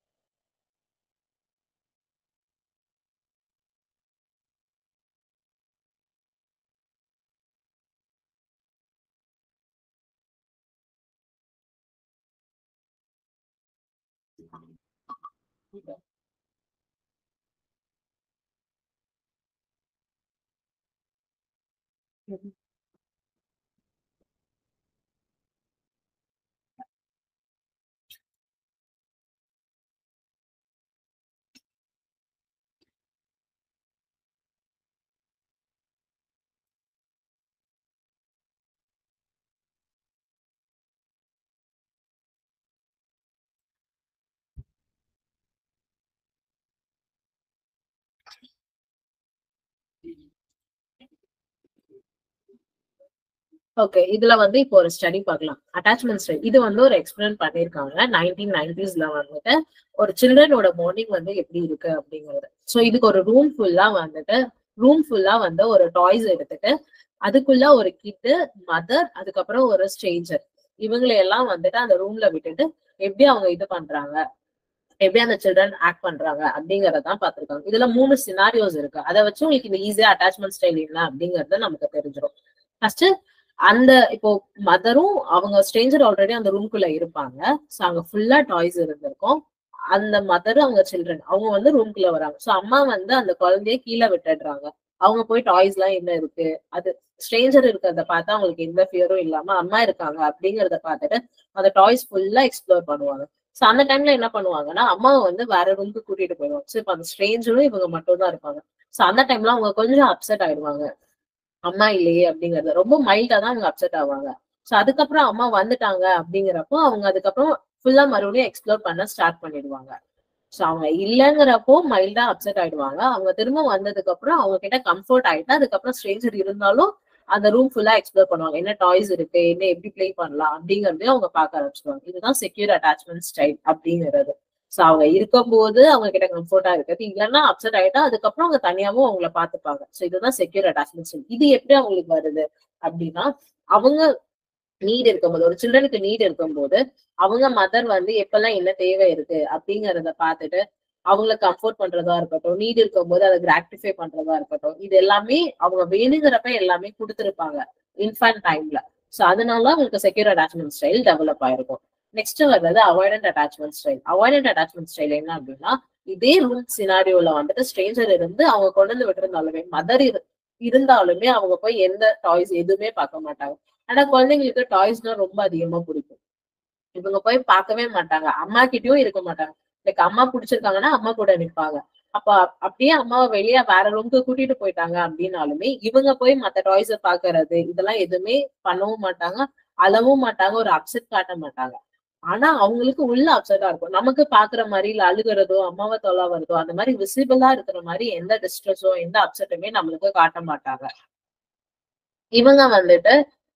ஓகே இதுல வந்து இப்போ ஒரு ஸ்டடி பார்க்கலாம் அட்டாச்மெண்ட் ஸ்டடி இது வந்து ஒரு எக்ஸ்பிளைன் பண்ணிருக்காங்க நைன்டீன் நைன்டிஸ்ல வந்துட்டு ஒரு சில்ட்ரனோட மார்னிங் வந்து எப்படி இருக்கு அப்படிங்கிறது ஸோ இதுக்கு ஒரு ரூம் ஃபுல்லா வந்துட்டு ரூம் ஃபுல்லா வந்து ஒரு டாய்ஸ் எடுத்துட்டு அதுக்குள்ள ஒரு கிட்டு மதர் அதுக்கப்புறம் ஒரு ஸ்ட்ரேஞ்சர் இவங்களை எல்லாம் வந்துட்டு அந்த ரூம்ல விட்டுட்டு எப்படி அவங்க இது பண்றாங்க எப்படி அந்த சில்ட்ரன் ஆக்ட் பண்றாங்க அப்படிங்கறதான் பாத்திருக்காங்க இதுல மூணு சினாரியோஸ் இருக்கு அதை வச்சு உங்களுக்கு இந்த ஈஸியா அட்டாச்மெண்ட் ஸ்டைல் என்ன அப்படிங்கறது நமக்கு தெரிஞ்சிடும் ஃபர்ஸ்ட் அந்த இப்போ மதரும் அவங்க ஸ்ட்ரேஞ்சர் ஆல்ரெடி அந்த ரூம்குள்ள இருப்பாங்க ஸோ அங்க ஃபுல்லா டாய்ஸ் இருந்திருக்கும் அந்த மதர் அவங்க சில்ட்ரன் அவங்க வந்து ரூம்குள்ள வராங்க ஸோ அம்மா வந்து அந்த குழந்தைய கீழே விட்டுடுறாங்க அவங்க போய் டாய்ஸ் எல்லாம் என்ன இருக்கு அது ஸ்ட்ரேஞ்சர் இருக்கிறத பார்த்தா அவங்களுக்கு எந்த ஃபியரும் இல்லாம அம்மா இருக்காங்க அப்படிங்கறத பார்த்துட்டு அந்த டாய்ஸ் ஃபுல்லா எக்ஸ்ப்ளோர் பண்ணுவாங்க ஸோ அந்த டைம்ல என்ன பண்ணுவாங்கன்னா அம்மாவை வந்து வேற ரூமுக்கு கூட்டிட்டு போயிடுவாங்க ஸோ இப்போ அந்த ஸ்ட்ரேஞ்சரும் இவங்க மட்டும் தான் இருப்பாங்க ஸோ அந்த டைம்ல அவங்க கொஞ்சம் அப்செட் ஆயிடுவாங்க அம்மா இல்லையே அப்படிங்கறது ரொம்ப மைல்டா தான் அவங்க அப்செட் ஆவாங்க ஸோ அதுக்கப்புறம் அம்மா வந்துட்டாங்க அப்படிங்கிறப்போ அவங்க அதுக்கப்புறம் ஃபுல்லா மறுபடியும் எக்ஸ்ப்ளோர் பண்ண ஸ்டார்ட் பண்ணிடுவாங்க ஸோ அவங்க இல்லைங்கிறப்போ மைல்டா அப்செட் ஆயிடுவாங்க அவங்க திரும்ப வந்ததுக்கு அப்புறம் அவங்க கிட்ட கம்ஃபர்ட் ஆயிட்டு அதுக்கப்புறம் ஸ்ட்ரேஞ்சர் இருந்தாலும் அந்த ரூம் ஃபுல்லா எக்ஸ்ப்ளோர் பண்ணுவாங்க என்ன டாய்ஸ் இருக்கு என்ன எப்படி ப்ளே பண்ணலாம் அப்படிங்கறதையும் அவங்க பார்க்க ஆரம்பிச்சிருவாங்க இதுதான் செக்யூர் அட்டாச்மெண்ட் ஸ்டைல் அப்படிங்கிறது ஸோ அவங்க இருக்கும்போது அவங்க கிட்ட கம்ஃபர்டா இருக்குது இல்லைன்னா அப்செட் ஆயிட்டா அதுக்கப்புறம் அவங்க தனியாவும் அவங்கள பாத்துப்பாங்க ஸோ இதுதான் செக்யூர் அட்டாச்மெண்ட் ஸ்டைல் இது எப்படி அவங்களுக்கு வருது அப்படின்னா அவங்க நீட் இருக்கும்போது ஒரு சில்ட்ரனுக்கு நீட் இருக்கும்போது அவங்க மதர் வந்து எப்பெல்லாம் என்ன தேவை இருக்கு அப்படிங்கறத பார்த்துட்டு அவங்கள கம்ஃபர்ட் பண்றதா இருக்கட்டும் நீட் இருக்கும்போது அதை கிராட்டிஃபை பண்றதா இருக்கட்டும் இது எல்லாமே அவங்க வேணுங்கிறப்ப எல்லாமே கொடுத்துருப்பாங்க இன்ஃபேன்ட் டைம்ல ஸோ அதனால அவங்களுக்கு செக்யூர் அட்டாச்மெண்ட் ஸ்டைல் டெவலப் ஆயிருக்கும் நெக்ஸ்ட் வர்றது avoidant attachment style avoidant attachment style என்ன அப்படின்னா இதே ரூம் சினாரியோல வந்துட்டு ஸ்ட்ரேஞ்சர் இருந்து அவங்க கொண்டு வந்து விட்டுருந்தாலுமே மதர் இருந்தாலுமே அவங்க போய் எந்த டாய்ஸ் எதுவுமே பார்க்க மாட்டாங்க ஆனா குழந்தைங்களுக்கு டாய்ஸ்னா ரொம்ப அதிகமா பிடிக்கும் இவங்க போய் பார்க்கவே மாட்டாங்க அம்மா கிட்டயும் இருக்க மாட்டாங்க லைக் அம்மா பிடிச்சிருக்காங்கன்னா அம்மா கூட நிற்பாங்க அப்ப அப்படியே அம்மாவை வெளியே வேற ரூம்க்கு கூட்டிட்டு போயிட்டாங்க அப்படின்னாலுமே இவங்க போய் மத்த டாய்ஸ பாக்குறது இதெல்லாம் எதுவுமே பண்ணவும் மாட்டாங்க அழவும் மாட்டாங்க ஒரு அப்செட் காட்ட மாட்டாங்க ஆனா அவங்களுக்கு உள்ள அப்செட்டா இருக்கும் நமக்கு பாக்குற மாதிரி இல்ல அழுகிறதோ அம்மாவை தொல்லா வருதோ அந்த மாதிரி விசிபிளா இருக்கிற மாதிரி எந்த டிஸ்ட்ரெஸோ எந்த அப்செட்டுமே நம்மளுக்கு காட்ட மாட்டாங்க இவங்க வந்துட்டு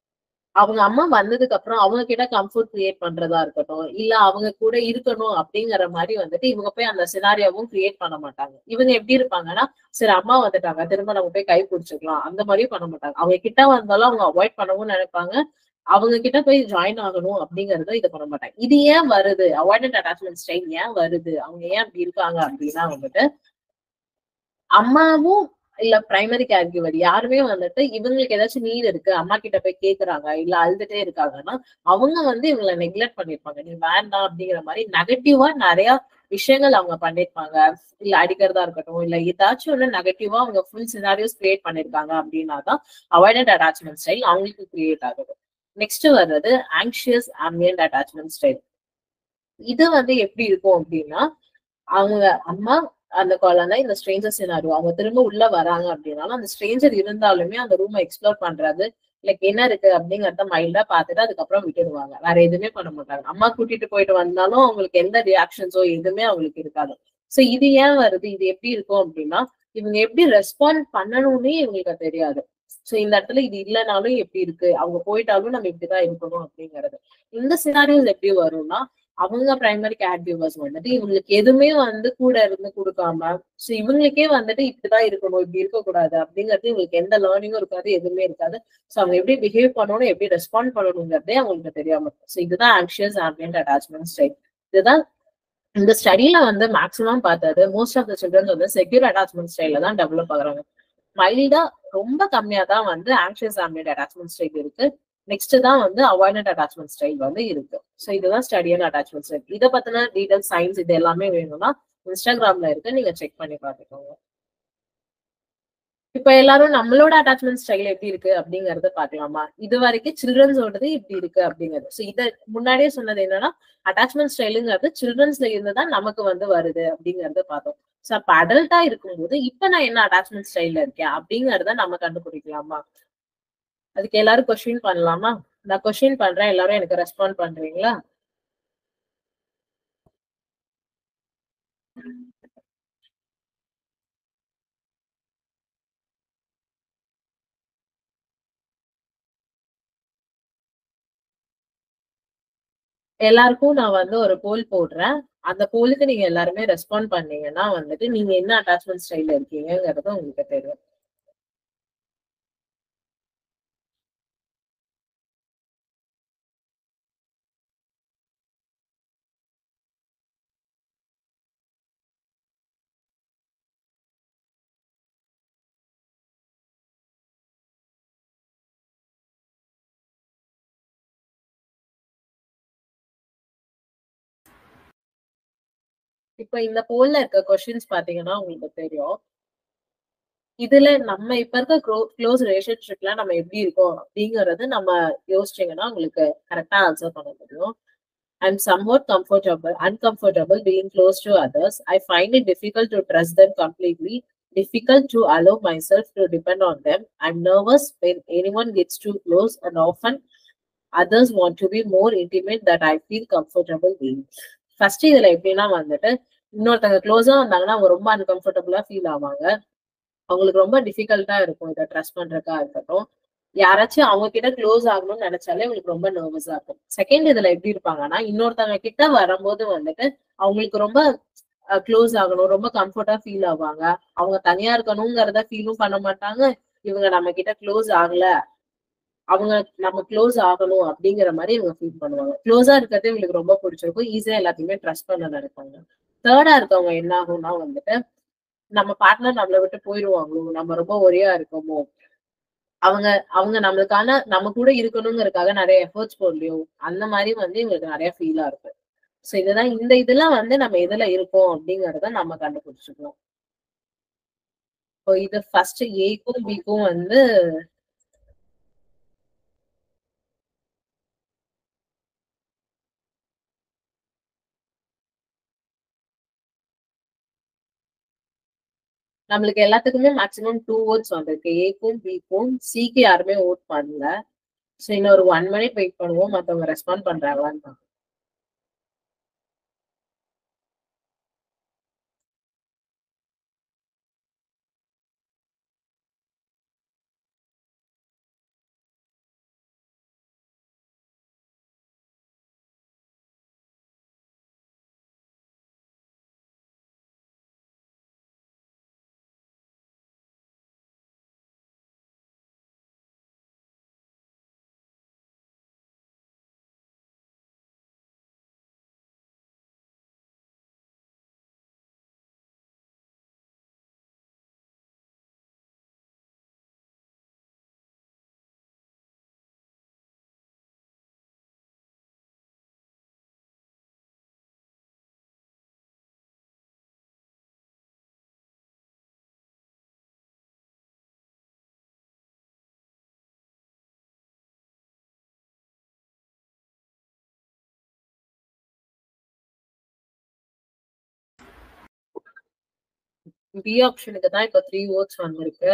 அவங்க அம்மா வந்ததுக்கு அப்புறம் அவங்க கிட்ட கம்ஃபர்ட் கிரியேட் பண்றதா இருக்கட்டும் இல்ல அவங்க கூட இருக்கணும் அப்படிங்கிற மாதிரி வந்துட்டு இவங்க போய் அந்த சினாரியாவும் கிரியேட் பண்ண மாட்டாங்க இவங்க எப்படி இருப்பாங்கன்னா சரி அம்மா வந்துட்டாங்க திரும்ப நம்ம போய் கை பிடிச்சிக்கலாம் அந்த மாதிரியும் பண்ண மாட்டாங்க அவங்க கிட்ட வந்தாலும் அவங்க அவாய்ட் பண்ணவும் நினைப்பாங்க அவங்க கிட்ட போய் ஜாயின் ஆகணும் அப்படிங்கறத இது பண்ண மாட்டாங்க இது ஏன் வருது அவாய்டட் அட்டாச்மெண்ட் ஸ்டைல் ஏன் வருது அவங்க ஏன் அப்படி இருக்காங்க அப்படின்னா வந்துட்டு அம்மாவும் இல்ல பிரைமரி கேர் கிவர் யாருமே வந்துட்டு இவங்களுக்கு ஏதாச்சும் நீட் இருக்கு அம்மா கிட்ட போய் கேக்குறாங்க இல்ல அழுதுட்டே இருக்காங்கன்னா அவங்க வந்து இவங்களை நெக்லெக்ட் பண்ணிருப்பாங்க நீ வேண்டாம் அப்படிங்கிற மாதிரி நெகட்டிவா நிறைய விஷயங்கள் அவங்க பண்ணிருப்பாங்க இல்ல அடிக்கிறதா இருக்கட்டும் இல்ல ஏதாச்சும் ஒண்ணு நெகட்டிவா அவங்க ஃபுல் சினாரியோஸ் கிரியேட் பண்ணிருக்காங்க அப்படின்னா தான் அவாய்டட் அட்டாச்மெண்ட் ஸ்டைல் அவங்களுக்கு கிரியேட் ஆகுது நெக்ஸ்ட் வர்றது ஆங்ஷியஸ் ஆம்பியன்ட் அட்டாச்மெண்ட் ஸ்டைல் இது வந்து எப்படி இருக்கும் அப்படின்னா அவங்க அம்மா அந்த குழந்தை இந்த ஸ்ட்ரேஞ்சர் சினாரியோ அவங்க திரும்ப உள்ள வராங்க அப்படின்னாலும் அந்த ஸ்ட்ரேஞ்சர் இருந்தாலுமே அந்த ரூமை எக்ஸ்ப்ளோர் பண்றது லைக் என்ன இருக்கு அப்படிங்கறத மைல்டா பார்த்துட்டு அதுக்கப்புறம் விட்டுடுவாங்க வேற எதுவுமே பண்ண மாட்டாங்க அம்மா கூட்டிட்டு போயிட்டு வந்தாலும் அவங்களுக்கு எந்த ரியாக்ஷன்ஸோ எதுவுமே அவங்களுக்கு இருக்காது சோ இது ஏன் வருது இது எப்படி இருக்கும் அப்படின்னா இவங்க எப்படி ரெஸ்பாண்ட் பண்ணணும்னே இவங்களுக்கு தெரியாது சோ இந்த இடத்துல இது இல்லைனாலும் எப்படி இருக்கு அவங்க போயிட்டாலும் நம்ம இப்படிதான் இருக்கணும் அப்படிங்கிறது இந்த சினாரியோஸ் எப்படி வரும்னா அவங்க பிரைமரி கேர் கிவர்ஸ் வந்துட்டு இவங்களுக்கு எதுவுமே வந்து கூட இருந்து கொடுக்காம சோ இவங்களுக்கே வந்துட்டு இப்படிதான் இருக்கணும் இப்படி இருக்கக்கூடாது அப்படிங்கிறது இவங்களுக்கு எந்த லேர்னிங்கும் இருக்காது எதுவுமே இருக்காது சோ அவங்க எப்படி பிஹேவ் பண்ணணும் எப்படி ரெஸ்பாண்ட் பண்ணணுங்கிறதே அவங்களுக்கு தெரியாம இருக்கும் ஸோ இதுதான் ஆங்ஷியஸ் ஆம்பியன்ட் அட்டாச்மெண்ட் ஸ்டைல் இதுதான் இந்த ஸ்டடியில வந்து மேக்ஸிமம் பார்த்தது மோஸ்ட் ஆஃப் த சில்ட்ரன்ஸ் வந்து செக்யூர் அட்டாச்மெண்ட் ஸ்டைல தான் டெவலப் ஆகுறாங்க மைல்டா ரொம்ப கம்மியா தான் வந்து ஆங்ஷியஸ் ஆம்பியன்ட் அட்டாச்மெண்ட் ஸ்டைல் இருக்கு நெக்ஸ்ட் தான் வந்து அவாய்டட் அட்டாச்மெண்ட் ஸ்டைல் வந்து இருக்கு ஸோ இதுதான் ஸ்டடியான அட்டாச்மெண்ட் ஸ்டைல் இதை பத்தின டீடைல் சயின்ஸ் இது எல்லாமே வேணும்னா இன்ஸ்டாகிராம்ல இருக்கு நீங்க செக் பண்ணி பார்த்துக்கோங்க இப்ப எல்லாரும் நம்மளோட அட்டாச்மெண்ட் ஸ்டைல் எப்படி இருக்கு அப்படிங்கறத பாக்கலாமா இது வரைக்கும் சில்ட்ரன்ஸோடது இப்படி இருக்கு அப்படிங்கிறது ஸோ இத முன்னாடியே சொன்னது என்னன்னா அட்டாச்மெண்ட் ஸ்டைலுங்கிறது சில்ட்ரன்ஸ்ல இருந்து தான் நமக்கு வந்து வருது அப்படிங்கறத பார்த்தோம் ஸோ அப்ப அடல்ட்டா இருக்கும்போது இப்ப நான் என்ன அட்டாச்மெண்ட் ஸ்டைல்ல இருக்கேன் அப்படிங்கறத நம்ம கண்டுபிடிக்கலாமா அதுக்கு எல்லாரும் கொஸ்டின் பண்ணலாமா நான் கொஸ்டின் பண்றேன் எல்லாரும் எனக்கு ரெஸ்பாண்ட் பண்றீங்களா எல்லாருக்கும் நான் வந்து ஒரு போல் போடுறேன் அந்த போலுக்கு நீங்க எல்லாருமே ரெஸ்பாண்ட் பண்ணீங்கன்னா வந்துட்டு நீங்க என்ன அட்டாச்மெண்ட் ஸ்டைல்ல இருக்கீங்கிறது உங்களுக்கு தெரியும் இப்ப இந்த போல்ல இருக்க கொஸ்டின்ஸ் பாத்தீங்கன்னா உங்களுக்கு தெரியும் இதுல நம்ம இப்ப இருக்க க்ளோஸ் ரிலேஷன்ஷிப்ல நம்ம எப்படி இருக்கோம் அப்படிங்கறது நம்ம யோசிச்சீங்கன்னா உங்களுக்கு கரெக்டா ஆன்சர் பண்ண முடியும் I'm somewhat comfortable, uncomfortable being close to others. I find it difficult to trust them completely, difficult to allow myself to depend on them. I'm nervous when anyone gets too close, and often others want to be more intimate that I feel comfortable being. First இதுல எப்படின்னா வந்துட்டு இன்னொருத்தங்க க்ளோஸா வந்தாங்கன்னா அவங்க ரொம்ப அன்கம்ஃபர்டபுளா ஃபீல் ஆவாங்க அவங்களுக்கு ரொம்ப டிஃபிகல்ட்டா இருக்கும் இதை ட்ரஸ்ட் பண்றதா இருக்கட்டும் யாராச்சும் அவங்க கிட்ட க்ளோஸ் ஆகணும்னு நினைச்சாலே உங்களுக்கு ரொம்ப நர்வஸா இருக்கும் செகண்ட் இதுல எப்படி இருப்பாங்கன்னா இன்னொருத்தவங்க கிட்ட வரும்போது வந்துட்டு அவங்களுக்கு ரொம்ப க்ளோஸ் ஆகணும் ரொம்ப கம்ஃபர்டா ஃபீல் ஆவாங்க அவங்க தனியா இருக்கணுங்கிறத ஃபீலும் பண்ண மாட்டாங்க இவங்க நம்ம கிட்ட க்ளோஸ் ஆகல அவங்க நம்ம க்ளோஸ் ஆகணும் அப்படிங்கிற மாதிரி இவங்க ஃபீல் பண்ணுவாங்க க்ளோஸா இருக்கிறது இவங்களுக்கு ரொம்ப பிடிச்சிருக்கும் ஈஸியா எல்லாத்தையுமே ட்ரஸ்ட் பண்ண நினைப்பாங்க தேர்டா இருக்கவங்க என்ன ஆகும்னா வந்துட்டு நம்ம பார்ட்னர் நம்மளை விட்டு போயிடுவாங்களோ நம்ம ரொம்ப ஒரேயா இருக்கோமோ அவங்க அவங்க நம்மளுக்கான நம்ம கூட இருக்கணுங்கிறதுக்காக நிறைய எஃபர்ட்ஸ் போடலையோ அந்த மாதிரி வந்து இவங்களுக்கு நிறைய ஃபீலா இருக்கும் ஸோ இதுதான் இந்த இதெல்லாம் வந்து நம்ம எதுல இருக்கோம் அப்படிங்கறத நம்ம கண்டுபிடிச்சுக்கணும் இப்போ இது ஃபர்ஸ்ட் ஏக்கும் பிக்கும் வந்து நம்மளுக்கு எல்லாத்துக்குமே மேக்ஸிமம் டூ ஓட்ஸ் வந்திருக்கு ஏக்கும் பிக்கும் சிக்கு யாருமே ஓட் பண்ணல ஸோ இன்னும் ஒரு ஒன் மினிட் வெயிட் பண்ணுவோம் மற்றவங்க ரெஸ்பாண்ட் பண்றாங்களான்னு பி ஆப்ஷனுக்கு தான் இப்போ த்ரீ ஓட்ஸ் வந்திருக்கு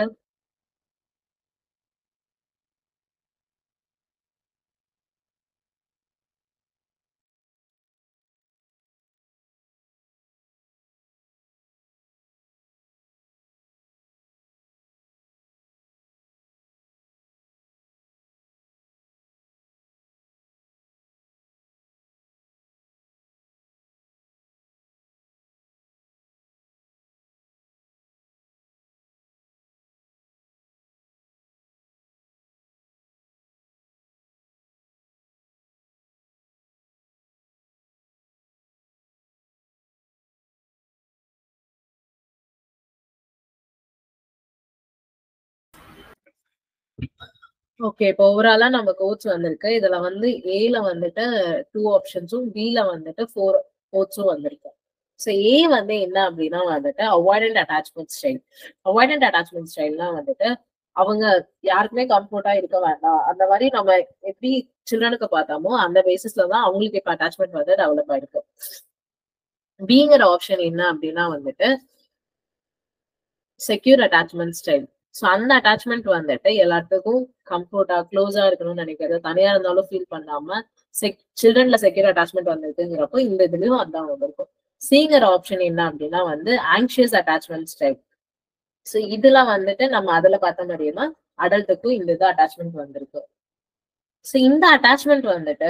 ஓகே இப்போ ஓவராலா நமக்கு ஓட்ஸ் வந்திருக்கு இதுல வந்து ஏல வந்துட்டு டூ ஆப்ஷன்ஸும் பில வந்துட்டு ஃபோர் ஓட்ஸும் வந்திருக்கு ஸோ ஏ வந்து என்ன அப்படின்னா வந்துட்டு avoidant attachment style avoidant attachment ஸ்டைல்னா வந்துட்டு அவங்க யாருக்குமே கம்ஃபர்ட்டா இருக்க வேண்டாம் அந்த மாதிரி நம்ம எப்படி சில்ட்ரனுக்கு பார்த்தோமோ அந்த பேசிஸ்ல தான் அவங்களுக்கு இப்ப அட்டாச்மெண்ட் வந்து டெவலப் ஆயிருக்கு பிங்கிற ஆப்ஷன் என்ன அப்படின்னா வந்துட்டு செக்யூர் அட்டாச்மெண்ட் ஸ்டைல் ஸோ அந்த அட்டாச்மெண்ட் வந்துட்டு எல்லாத்துக்கும் கம்ஃபர்ட்டா க்ளோஸா இருக்கணும்னு நினைக்கிறது தனியா இருந்தாலும் ஃபீல் பண்ணாம செக் சில்ட்ரன்ல செக்யூர் அட்டாச்மெண்ட் வந்திருக்குங்கிறப்போ இந்த இதுலயும் அதான் வந்திருக்கும் சிங்கிற ஆப்ஷன் என்ன அப்படின்னா வந்து ஆங்ஷியஸ் அட்டாச்மெண்ட் ஸ்டைல் ஸோ இதுல வந்துட்டு நம்ம அதுல பார்த்த மாதிரியே தான் அடல்ட்டுக்கும் இந்த இது அட்டாச்மெண்ட் வந்திருக்கு ஸோ இந்த அட்டாச்மெண்ட் வந்துட்டு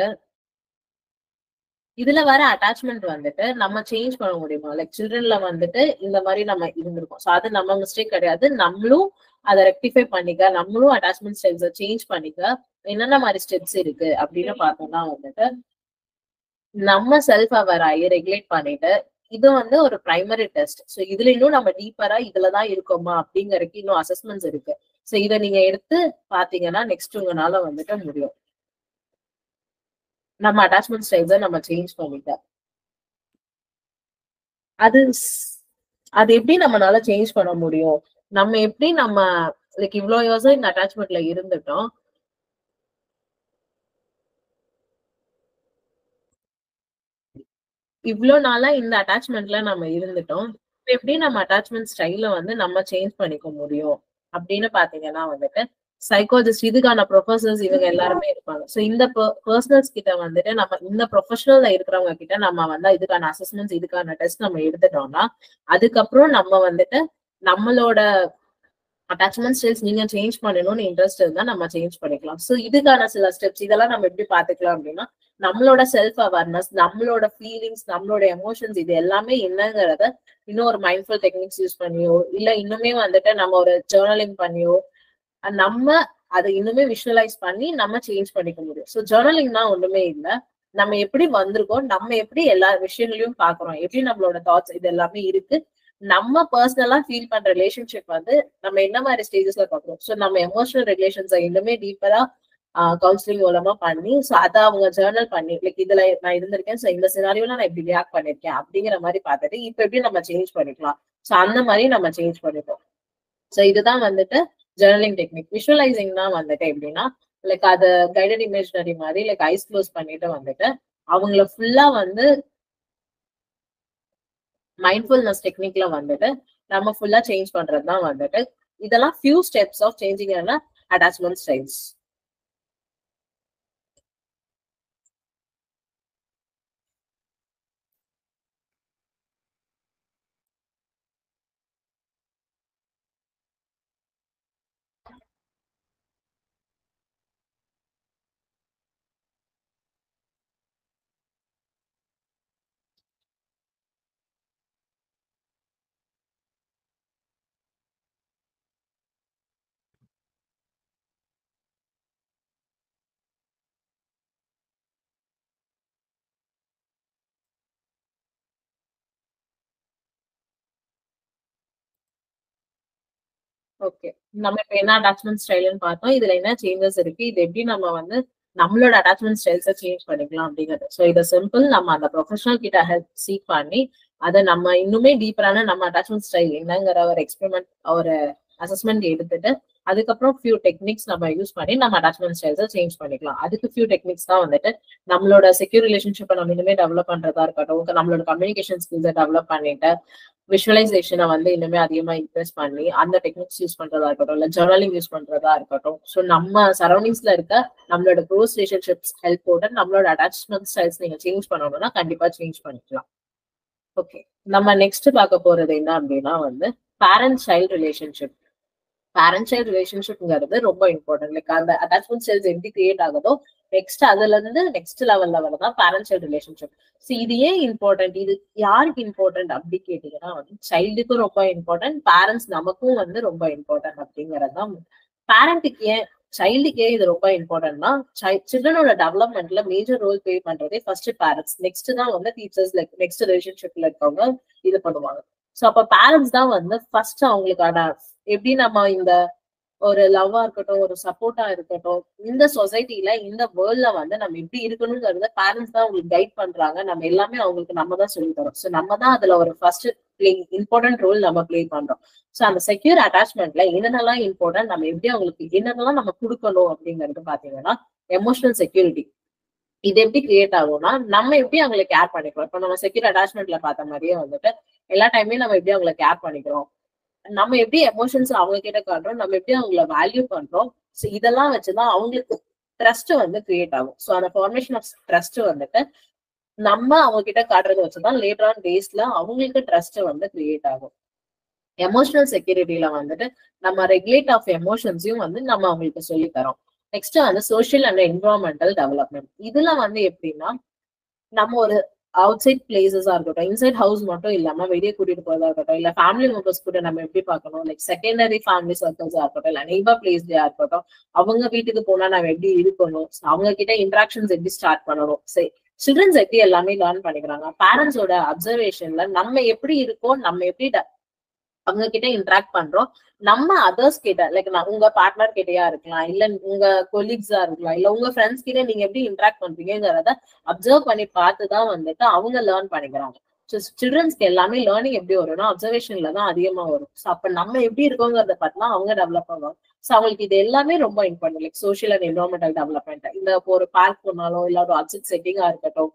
இதுல வர அட்டாச்மெண்ட் வந்துட்டு நம்ம சேஞ்ச் பண்ண முடியுமா லைக் சில்ட்ரன்ல வந்துட்டு இந்த மாதிரி நம்ம இருந்திருக்கோம் ஸோ அது நம்ம மிஸ்டேக் கிடையாது நம்மளும் அதை ரெக்டிஃபை பண்ணிக்க நம்மளும் அட்டாச்மெண்ட் ஸ்டைல்ஸை சேஞ்ச் பண்ணிக்க என்னென்ன மாதிரி ஸ்டெப்ஸ் இருக்கு அப்படின்னு பார்த்தோம்னா வந்துட்டு நம்ம செல்ஃப் அவர் ஆகி ரெகுலேட் பண்ணிட்டு இது வந்து ஒரு பிரைமரி டெஸ்ட் ஸோ இதுல இன்னும் நம்ம டீப்பரா இதுலதான் இருக்கோமா அப்படிங்கறதுக்கு இன்னும் அசஸ்மெண்ட்ஸ் இருக்கு ஸோ இதை நீங்க எடுத்து பாத்தீங்கன்னா நெக்ஸ்ட் உங்களால வந்துட்டு முடியும் நம்ம அட்டாச்மெண்ட் ஸ்டைல்ஸை நம்ம சேஞ்ச் பண்ணிக்க அது அது எப்படி நம்மளால சேஞ்ச் பண்ண முடியும் நம்ம எப்படி நம்ம லைக் இவ்வளவு இயர்ஸா இந்த அட்டாச்மெண்ட்ல இருந்துட்டோம் இவ்வளவு நாளா இந்த அட்டாச்மெண்ட்ல நம்ம இருந்துட்டோம் எப்படி நம்ம அட்டாச்மெண்ட் ஸ்டைல வந்து நம்ம சேஞ்ச் பண்ணிக்க முடியும் அப்படின்னு பாத்தீங்கன்னா வந்துட்டு சைக்காலஜிஸ்ட் இதுக்கான ப்ரொஃபசர்ஸ் இவங்க எல்லாருமே இருப்பாங்க ஸோ இந்த பர்சனல்ஸ் கிட்ட வந்துட்டு நம்ம இந்த ப்ரொஃபஷனல்ல இருக்கிறவங்க கிட்ட நம்ம வந்து இதுக்கான அசஸ்மெண்ட்ஸ் இதுக்கான டெஸ்ட் நம்ம எடுத்துட்டோம்னா அதுக்கப்புறம் நம்ம வந்துட்டு நம்மளோட அட்டாச்மெண்ட் ஸ்டைல்ஸ் நீங்க சேஞ்ச் பண்ணணும்னு இன்ட்ரெஸ்ட் இருந்தா நம்ம சேஞ்ச் பண்ணிக்கலாம் ஸோ இதுக்கான சில ஸ்டெப்ஸ் இதெல்லாம் நம்ம எப்படி பாத்துக்கலாம் அப்படின்னா நம்மளோட செல்ஃப் அவேர்னஸ் நம்மளோட ஃபீலிங்ஸ் நம்மளோட எமோஷன்ஸ் இது எல்லாமே என்னங்கிறத இன்னும் ஒரு மைண்ட்ஃபுல் டெக்னிக்ஸ் யூஸ் பண்ணியோ இல்ல இன்னுமே வந்துட்டு நம்ம ஒரு ஜேர்னலிங் பண்ணியோ நம்ம அதை இன்னுமே விஷுவலைஸ் பண்ணி நம்ம சேஞ்ச் பண்ணிக்க முடியும் ஸோ ஜேர்னலிங்னா ஒண்ணுமே இல்லை நம்ம எப்படி வந்திருக்கோம் நம்ம எப்படி எல்லா விஷயங்களையும் பாக்குறோம் எப்படி நம்மளோட தாட்ஸ் இது எல்லாமே இருக்கு நம்ம பர்சனலா ஃபீல் பண்ற ரிலேஷன்ஷிப் வந்து நம்ம என்ன மாதிரி ஸ்டேஜஸ்ல பாக்குறோம் ஸோ நம்ம எமோஷனல் ரிலேஷன்ஸை இன்னுமே டீப்பரா கவுன்சிலிங் மூலமா பண்ணி ஸோ அதை அவங்க ஜேர்னல் பண்ணி லைக் இதுல நான் இருந்திருக்கேன் ஸோ இந்த சினாரியோல நான் இப்படி ரியாக்ட் பண்ணிருக்கேன் அப்படிங்கிற மாதிரி பார்த்துட்டு இப்ப எப்படி நம்ம சேஞ்ச் பண்ணிக்கலாம் ஸோ அந்த மாதிரி நம்ம சேஞ்ச் பண்ணிப்போம் ஸோ இதுதான் வந்துட்டு ஜேர்னலிங் டெக்னிக் விஷுவலைசிங் தான் வந்துட்டு எப்படின்னா லைக் அது கைடட் இமேஜினரி மாதிரி லைக் ஐஸ் க்ளோஸ் பண்ணிட்டு வந்துட்டு அவங்கள ஃபுல்லா வந்து மைண்ட்ஃபுல்னஸ் டெக்னிக்ல வந்துட்டு நம்ம ஃபுல்லா சேஞ்ச் பண்றது தான் வந்துட்டு இதெல்லாம் few steps of changing attachment styles okay நம்ம இப்ப என்ன அட்டாச்மெண்ட் ஸ்டைல்னு பார்த்தோம் இதுல என்ன சேஞ்சஸ் இருக்கு இது எப்படி நம்ம வந்து நம்மளோட அட்டாச்மெண்ட் ஸ்டைல்ஸை சேஞ்ச் பண்ணிக்கலாம் அப்படிங்கிறது ஸோ இதை சிம்பிள் நம்ம அந்த ப்ரொஃபஷனல் கிட்ட ஹெல்ப் சீக் பண்ணி அதை நம்ம இன்னுமே டீப்பரான நம்ம அட்டாச்மெண்ட் ஸ்டைல் என்னங்கிற ஒரு எக்ஸ்பெரிமெண்ட் ஒரு அசஸ்மெண்ட் எடுத்துட்டு அதுக்கப்புறம் ஃபியூ டெக்னிக்ஸ் நம்ம யூஸ் பண்ணி நம்ம அட்டாச்மெண்ட் ஸ்டைல்ஸை சேஞ்ச் பண்ணிக்கலாம் அதுக்கு ஃபியூ டெக்னிக்ஸ் தான் வந்துட்டு நம்மளோட செக்யூர் ரிலேஷன்ஷிப்பை நம்ம இனிமே டெவலப் பண்றதா இருக்கட்டும் நம்மளோட கம்யூனிகேஷன் ஸ்கில்ஸை டெவலப் பண்ணிட்டு விஷுவலைசேஷனை வந்து இனிமே அதிகமா இன்க்ரீஸ் பண்ணி அந்த டெக்னிக்ஸ் யூஸ் பண்றதா இருக்கட்டும் இல்ல ஜர்னலிங் யூஸ் பண்றதா இருக்கட்டும் ஸோ நம்ம சரௌண்டிங்ஸ்ல இருக்க நம்மளோட க்ளோஸ் ரிலேஷன்ஷிப்ஸ் ஹெல்ப்போட நம்மளோட அட்டாச்மெண்ட் ஸ்டைல்ஸ் நீங்க சேஞ்ச் பண்ணணும்னா கண்டிப்பா சேஞ்ச் பண்ணிக்கலாம் ஓகே நம்ம நெக்ஸ்ட் பார்க்க போறது என்ன அப்படின்னா வந்து parent child relationship parent child ரிலேஷன்ஷிப்ங்கிறது ரொம்ப இம்பார்ட்டன்ட் லைக் அந்த அட்டாச்மெண்ட் ஸ்டைல்ஸ் எப்படி கிரியேட் ஆகுதோ நெக்ஸ்ட் அதுல இருந்து நெக்ஸ்ட் லெவல்ல வரதான் பேரண்ட் சைல்ட் ரிலேஷன்ஷிப் ஸோ இது ஏன் இம்பார்ட்டன்ட் இது யாருக்கு இம்பார்ட்டன்ட் அப்படி கேட்டீங்கன்னா வந்து சைல்டுக்கும் ரொம்ப இம்பார்ட்டன்ட் பேரண்ட்ஸ் நமக்கும் வந்து ரொம்ப இம்பார்ட்டன்ட் அப்படிங்கிறது தான் பேரண்ட்டுக்கு ஏன் சைல்டுக்கு ஏன் இது ரொம்ப இம்பார்ட்டன்ட்னா சில்ட்ரனோட டெவலப்மெண்ட்ல மேஜர் ரோல் ப்ளே பண்றதே ஃபர்ஸ்ட் பேரண்ட்ஸ் நெக்ஸ்ட் தான் வந்து டீச்சர்ஸ் லைக் நெக்ஸ்ட் ரிலேஷன்ஷிப்ல இருக்கவங்க இது பண்ணுவாங்க ஸோ அப்ப பேரண்ட்ஸ் தான் வந்து ஃபர்ஸ்ட் அவங்களுக்கான எப்படி நம்ம இந்த ஒரு லவ்வா இருக்கட்டும் ஒரு சப்போர்ட்டா இருக்கட்டும் இந்த சொசைட்டில இந்த வேர்ல்ட்ல வந்து நம்ம எப்படி இருக்கணுங்கிறத பேரண்ட்ஸ் தான் அவங்களுக்கு கைட் பண்றாங்க நம்ம எல்லாமே அவங்களுக்கு நம்ம தான் சொல்லி தரோம் ஸோ நம்ம தான் அதுல ஒரு ஃபர்ஸ்ட் பிளே இம்பார்ட்டன்ட் ரோல் நம்ம பிளே பண்றோம் ஸோ அந்த செக்யூர் அட்டாச்மெண்ட்ல என்னென்னலாம் இம்பார்ட்டன்ட் நம்ம எப்படி அவங்களுக்கு என்னென்னலாம் நம்ம கொடுக்கணும் அப்படிங்கிறது பாத்தீங்கன்னா எமோஷனல் செக்யூரிட்டி இது எப்படி கிரியேட் ஆகும்னா நம்ம எப்படி அவங்களை கேர் பண்ணிக்கிறோம் இப்போ நம்ம செக்யூர் அட்டாச்மெண்ட்ல பார்த்த மாதிரியே வந்துட்டு எல்லா டைமே நம்ம எப்படி அவங்களை கேர் பண்ணிக்கிறோம் நம்ம எப்படி எமோஷன்ஸ் அவங்க கிட்ட காட்டுறோம் நம்ம எப்படி அவங்கள வேல்யூ பண்றோம் ஸோ இதெல்லாம் வச்சுதான் அவங்களுக்கு ட்ரஸ்ட் வந்து கிரியேட் ஆகும் ஸோ அந்த ஃபார்மேஷன் ஆஃப் ட்ரஸ்ட் வந்துட்டு நம்ம அவங்க கிட்ட காட்டுறத வச்சுதான் லேட்டர் ஆன் டேஸ்ல அவங்களுக்கு ட்ரஸ்ட் வந்து கிரியேட் ஆகும் எமோஷனல் செக்யூரிட்டியில வந்துட்டு நம்ம ரெகுலேட் ஆஃப் எமோஷன்ஸையும் வந்து நம்ம அவங்களுக்கு சொல்லி தரோம் நெக்ஸ்ட் வந்து சோஷியல் அண்ட் என்வரான்மெண்டல் டெவலப்மெண்ட் இதுல வந்து எப்படின்னா நம்ம ஒரு அவுட் சைட் பிளேசஸா இருக்கட்டும் இன்சைட் ஹவுஸ் மட்டும் இல்லாம வெளியே கூட்டிட்டு போறதா இருக்கட்டும் இல்ல ஃபேமிலி மெம்பர்ஸ் கூட நம்ம எப்படி பார்க்கணும் லைக் செகண்டரி ஃபேமிலி சர்க்கிள்ஸா இருக்கட்டும் இல்ல நெய்பர் பிளேஸ்லயா இருக்கட்டும் அவங்க வீட்டுக்கு போனா நம்ம எப்படி இருக்கணும் அவங்க கிட்ட இன்ட்ராக்ஷன்ஸ் எப்படி ஸ்டார்ட் பண்ணணும் சரி சில்ட்ரன்ஸ் எப்படி எல்லாமே லேர்ன் பண்ணிக்கிறாங்க பேரண்ட்ஸோட அப்சர்வேஷன்ல நம்ம எப்படி இருக்கோம் நம்ம எப்படி அவங்க கிட்ட இன்ட்ராக்ட் பண்றோம் நம்ம அதர்ஸ் கிட்ட லைக் நான் உங்க பார்ட்னர் கிட்டயா இருக்கலாம் இல்ல உங்க கொலீக்ஸா இருக்கலாம் இல்ல உங்க ஃப்ரெண்ட்ஸ் கிட்ட நீங்க எப்படி இன்ட்ராக்ட் பண்றீங்கிறத அப்சர்வ் பண்ணி பார்த்துதான் வந்துட்டு அவங்க லேர்ன் பண்ணிக்கிறாங்க ஸோ சில்ட்ரன்ஸ்க்கு எல்லாமே லேர்னிங் எப்படி வரும்னா அப்சர்வேஷன்ல தான் அதிகமா வரும் ஸோ அப்ப நம்ம எப்படி இருக்கோங்கிறத பார்த்துலாம் அவங்க டெவலப் ஆவாங்க ஸோ அவங்களுக்கு இது எல்லாமே ரொம்ப important like social and environmental development இந்த ஒரு பார்க் போனாலும் இல்ல ஒரு அப்செட் செட்டிங்கா இருக்கட்டும்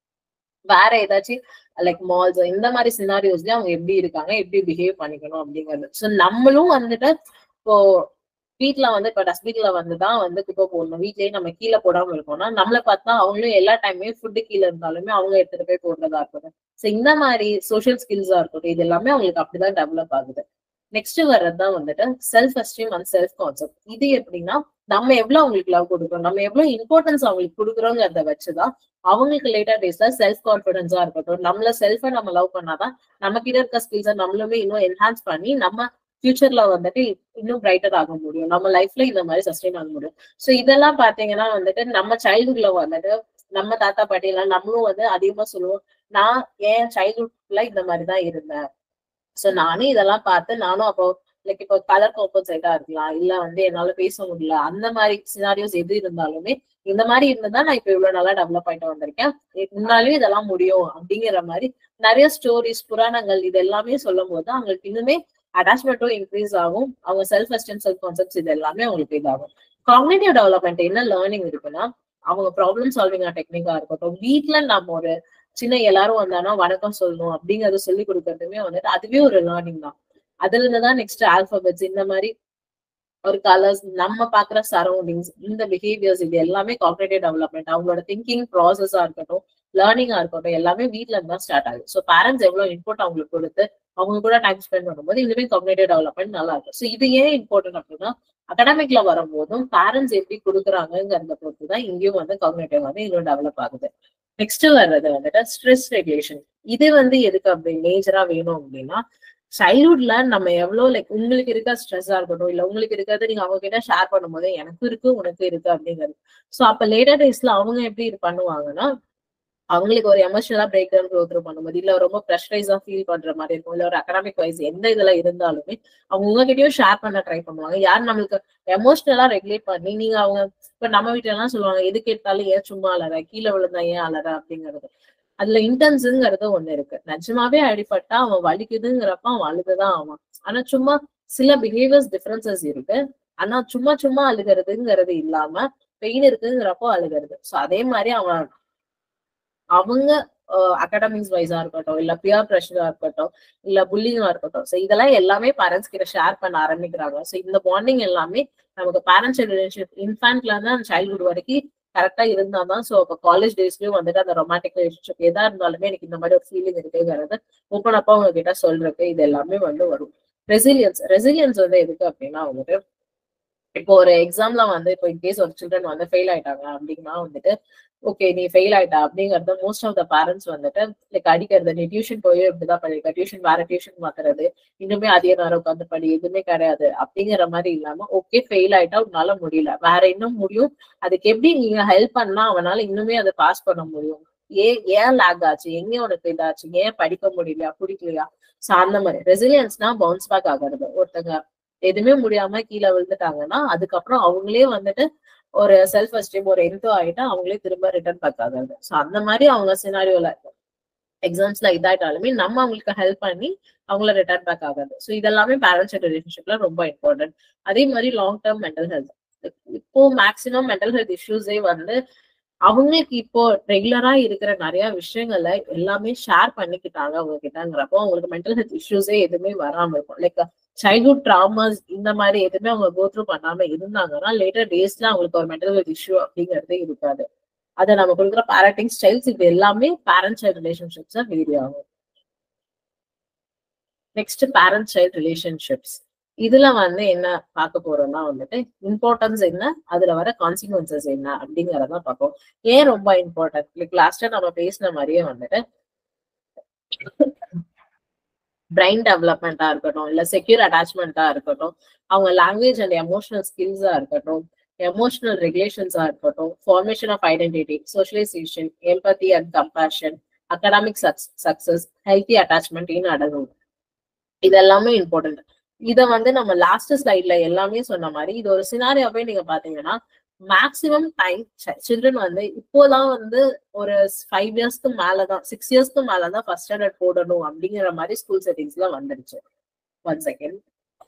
வேற ஏதாச்சும் லைக் மால்ஸ் இந்த மாதிரி சினாரியோஸ்ல அவங்க எப்படி இருக்காங்க எப்படி பிஹேவ் பண்ணிக்கணும் அப்படிங்கிறது ஸோ நம்மளும் வந்துட்டு இப்போ வீட்டுல வந்து இப்ப டஸ்ட்பின்ல வந்துதான் வந்து குப்பை போடணும் வீட்லயே நம்ம கீழே போடாம இருக்கோம்னா நம்மள பார்த்தா அவங்களும் எல்லா டைமே ஃபுட்டு கீழே இருந்தாலுமே அவங்க எடுத்துட்டு போய் போடுறதா இருக்கட்டும் ஸோ இந்த மாதிரி சோஷியல் ஸ்கில்ஸா இருக்கட்டும் இது எல்லாமே அவங்களுக்கு அப்படிதான் டெவலப் ஆகுது நெக்ஸ்ட் வர்றதுதான் வந்துட்டு self esteem and self concept இது எப்படின்னா நம்ம எவ்வளவு அவங்களுக்கு லவ் கொடுக்குறோம் நம்ம எவ்வளவு இம்பார்ட்டன்ஸ் அவங்களுக்கு கொடுக்குறோங்கிறத வச்சுதான் அவங்களுக்கு லேட்டர் டேஸ்ல செல்ஃப் கான்பிடன்ஸா இருக்கட்டும் நம்மள செல்ஃபை நம்ம லவ் பண்ணாதான் நம்ம கிட்ட இருக்க ஸ்கில்ஸை நம்மளுமே இன்னும் என்ஹான்ஸ் பண்ணி நம்ம ஃபியூச்சர்ல வந்துட்டு இன்னும் பிரைட்டர் ஆக முடியும் நம்ம லைஃப்ல இந்த மாதிரி சஸ்டெயின் ஆக முடியும் சோ இதெல்லாம் பாத்தீங்கன்னா வந்துட்டு நம்ம சைல்ட்ஹுட்ல வந்துட்டு நம்ம தாத்தா பாட்டி எல்லாம் நம்மளும் வந்து அதிகமா சொல்லுவோம் நான் என் சைல்ட்ஹுட்ல இந்த மாதிரிதான் இருந்தேன் சோ நானும் இதெல்லாம் பார்த்து நானும் அப்போ லைக் இப்போ கலர் ஆப்போசைட்டா இருக்கலாம் இல்ல வந்து என்னால பேச முடியல அந்த மாதிரி சினாரியோஸ் எது இருந்தாலுமே இந்த மாதிரி இருந்ததா நான் இப்ப இவ்வளவு நல்லா டெவலப் ஆயிட்டு வந்திருக்கேன் முன்னாலேயும் இதெல்லாம் முடியும் அப்படிங்கிற மாதிரி நிறைய ஸ்டோரிஸ் புராணங்கள் இது எல்லாமே சொல்லும் போது அவங்களுக்கு இன்னுமே அட்டாச்மெண்ட்டும் இன்க்ரீஸ் ஆகும் அவங்க செல்ஃப் எஸ்டீம் செல்ஃப் கான்செப்ட்ஸ் இது எல்லாமே அவங்களுக்கு இதாகும் காக்னேட்டிவ் டெவலப்மெண்ட் என்ன லேர்னிங் இருக்குன்னா அவங்க ப்ராப்ளம் சால்விங் டெக்னிக்கா இருக்கட்டும் வீட்ல நம்ம ஒரு சின்ன எல்லாரும் வந்தானா வணக்கம் சொல்லணும் அப்படிங்கறத சொல்லி கொடுக்கறதுமே வந்துட்டு அதுவே ஒரு லேர்னிங் தான் அதுல இருந்துதான் நெக்ஸ்ட் ஆல்பபெட்ஸ் இந்த மாதிரி ஒரு கலர்ஸ் நம்ம பாக்குற சரௌண்டிங்ஸ் இந்த பிஹேவியர்ஸ் இது எல்லாமே காக்னேட்டிவ் டெவலப்மெண்ட் அவங்களோட திங்கிங் ப்ராசஸா இருக்கட்டும் லேர்னிங்கா இருக்கட்டும் எல்லாமே வீட்ல இருந்து தான் ஸ்டார்ட் ஆகுது ஸோ பேரண்ட்ஸ் எவ்வளவு இம்பார்ட் அவங்களுக்கு கொடுத்து அவங்க கூட டைம் ஸ்பெண்ட் பண்ணும்போது இதுவே காக்னேட்டிவ் டெவலப்மெண்ட் நல்லா இருக்கும் ஸோ இது ஏன் இம்பார்ட்டன்ட் அப்படின்னா அகடமிக்ல வரும்போதும் பேரண்ட்ஸ் எப்படி கொடுக்குறாங்கிறத பொறுத்து தான் இங்கேயும் வந்து காக்னேட்டிவ் வந்து இன்னும் டெவலப் ஆகுது நெக்ஸ்ட் வர்றது வந்துட்டு ஸ்ட்ரெஸ் ரெகுலேஷன் இது வந்து எதுக்கு அப்படி மேஜரா வேணும் அப்படின்னா சைல்ட்ஹுட்ல நம்ம எவ்வளவு லைக் உங்களுக்கு இருக்க ஸ்ட்ரெஸ்ஸா இருக்கட்டும் இல்ல உங்களுக்கு இருக்கிறத நீங்க அவங்க கிட்ட ஷேர் பண்ணும்போது எனக்கு இருக்கு உனக்கு இருக்கு அப்படிங்கிறது சோ அப்ப லேட்டர் டேஸ்ல அவங்க எப்படி இது பண்ணுவாங்கன்னா அவங்களுக்கு ஒரு எமோஷனலா பிரேக் டவுன் க்ரோ த்ரூ பண்ணும்போது இல்ல ரொம்ப ப்ரெஷரைஸா ஃபீல் பண்ற மாதிரி இருக்கும் இல்ல ஒரு அகடாமிக் வைஸ் எந்த இதுல இருந்தாலுமே அவங்க உங்ககிட்டயும் ஷேர் பண்ண ட்ரை பண்ணுவாங்க யார் நம்மளுக்கு எமோஷனலா ரெகுலேட் பண்ணி நீங்க அவங்க இப்ப நம்ம வீட்டுல எல்லாம் சொல்லுவாங்க எது கேட்டாலும் ஏன் சும்மா அலற கீழே விழுந்தா ஏன் அலற அப்படிங்கிறது அதுல இன்டென்ஸுங்கிறது ஒண்ணு இருக்கு நிஜமாவே அடிபட்டா அவன் வலிக்குதுங்கிறப்ப அவன் அழுதுதான் ஆவான் ஆனா சும்மா சில பிஹேவியர்ஸ் டிஃபரன்சஸ் இருக்கு ஆனா சும்மா சும்மா அழுகிறதுங்கிறது இல்லாம பெயின் இருக்குங்கிறப்போ அழுகிறது சோ அதே மாதிரி அவன் அவங்க அகாடமிக்ஸ் வைஸா இருக்கட்டும் இல்ல பியர் ப்ரெஷரா இருக்கட்டும் இல்ல புல்லிங்கா இருக்கட்டும் ஸோ இதெல்லாம் எல்லாமே பேரண்ட்ஸ் கிட்ட ஷேர் பண்ண ஆரம்பிக்கிறாங்க ஸோ இந்த பாண்டிங் எல்லாமே நமக்கு பேரண்ட்ஸ் ரிலேஷன்ஷிப் இன்ஃபேண்ட்ல இருந்து சைல்ட்ஹுட் வரைக்கும் கரெக்டா இருந்தாதான் ஸோ இப்போ காலேஜ் டேஸ்லயும் வந்துட்டு அந்த ரொமான்டிக் ரிலேஷன்ஷிப் எதா இருந்தாலுமே எனக்கு இந்த மாதிரி ஒரு ஃபீலிங் இருக்குங்கிறது ஓப்பன் அப்பா உங்ககிட்ட சொல்றதுக்கு இது எல்லாமே வந்து வரும் ரெசிலியன்ஸ் ரெசிலியன்ஸ் வந்து எதுக்கு அப்படின்னா வந்துட்டு இப்போ ஒரு எக்ஸாம்ல வந்து இப்போ இன்கேஸ் ஒரு சில்ட்ரன் வந்து ஃபெயில் ஆயிட்டாங்க அப்படின்னா வந்துட்டு ஓகே நீ ஃபெயில் ஆயிட்டா அப்படிங்கறது மோஸ்ட் ஆஃப் த பேரண்ட்ஸ் வந்துட்டு லைக் அடிக்கிறது நீ டியூஷன் போய் இப்படிதான் படிக்க டியூஷன் வேற டியூஷன் மாத்துறது இன்னுமே அதிக நேரம் உட்காந்து படி எதுவுமே கிடையாது அப்படிங்கிற மாதிரி இல்லாம ஓகே ஃபெயில் ஆயிட்டா உன்னால முடியல வேற இன்னும் முடியும் அதுக்கு எப்படி நீங்க ஹெல்ப் பண்ணா அவனால இன்னுமே அதை பாஸ் பண்ண முடியும் ஏன் ஏன் லேக் ஆச்சு எங்க உனக்கு இதாச்சு ஏன் படிக்க முடியலையா பிடிக்கலையா சோ அந்த மாதிரி ரெசிலியன்ஸ்னா பவுன்ஸ் பேக் ஆகிறது ஒருத்தங்க எதுவுமே முடியாம கீழே விழுந்துட்டாங்கன்னா அதுக்கப்புறம் அவங்களே வந்துட்டு ஒரு செல்ஃப் எஸ்டீம் ஒரு எந்தோ ஆயிட்டா அவங்களே திரும்ப ரிட்டர்ன் பேக் ஆகாது ஸோ அந்த மாதிரி அவங்க சினாரியோல எக்ஸாம்ஸ்ல இதாயிட்டாலுமே நம்ம அவங்களுக்கு ஹெல்ப் பண்ணி அவங்கள ரிட்டர்ன் பேக் ஆகாது ஸோ இதெல்லாமே பேரண்ட்ஸ் ரிலேஷன்ஷிப்ல ரொம்ப இம்பார்ட்டன்ட் அதே மாதிரி லாங் டேர்ம் மென்டல் ஹெல்த் இப்போ மேக்சிமம் மென்டல் ஹெல்த் இஷ்யூஸே வந்து அவங்களுக்கு இப்போ ரெகுலரா இருக்கிற நிறைய விஷயங்களை எல்லாமே ஷேர் பண்ணிக்கிட்டாங்க அவங்க கிட்டங்கிறப்போ அவங்களுக்கு மென்டல் ஹெல்த் இஷ்யூஸே எதுவுமே வராம இருக்கும் லைக் சைல்ட்ஹுட் ட்ராமாஸ் இந்த மாதிரி எதுவுமே அவங்க கோத்ரூ பண்ணாம இருந்தாங்கன்னா லேட்டர் டேஸ்ல அவங்களுக்கு ஒரு மென்டல் ஹெல்த் இஷ்யூ அப்படிங்கிறதே இருக்காது அதை நம்ம கொடுக்குற பேரண்டிங் ஸ்டைல்ஸ் இது எல்லாமே பேரண்ட் சைல்ட் ரிலேஷன்ஷிப்ஸா வேரி ஆகும் நெக்ஸ்ட் பேரண்ட் சைல்ட் ரிலேஷன்ஷிப்ஸ் இதுல வந்து என்ன பார்க்க போறோம்னா வந்துட்டு இம்பார்ட்டன்ஸ் என்ன அதுல வர கான்சிக்வன்சஸ் என்ன அப்படிங்கறத பார்ப்போம் ஏன் ரொம்ப இம்பார்ட்டன்ட் லைக் லாஸ்டா நம்ம பேசின மாதிரியே வந்துட்டு பிரைன் டெவலப்மெண்டா இருக்கட்டும் இல்ல செக்யூர் அட்டாச்மெண்டா இருக்கட்டும் அவங்க லாங்குவேஜ் அண்ட் எமோஷனல் ஸ்கில்ஸா இருக்கட்டும் எமோஷனல் ரெகுலேஷன்ஸா இருக்கட்டும் formation of identity socialisation empathy and compassion academic success healthy attachment இன் அடங்கும் இது எல்லாமே இம்பார்ட்டன்ட் இத வந்து நம்ம லாஸ்ட் ஸ்லைட்ல எல்லாமே சொன்ன மாதிரி இது ஒரு சினாரியாவே நீங்க பாத்தீங்கன்னா மேக்சிமம் டைம் சில்ட்ரன் வந்து இப்போதான் வந்து ஒரு ஃபைவ் இயர்ஸ்க்கு மேலதான் சிக்ஸ் இயர்ஸ்க்கு மேலதான் ஃபர்ஸ்ட் ஸ்டாண்டர்ட் போடணும் அப்படிங்கிற மாதிரி ஸ்கூல் செட்டிங்ஸ்ல வந்துடுச்சு ஒன் செகண்ட்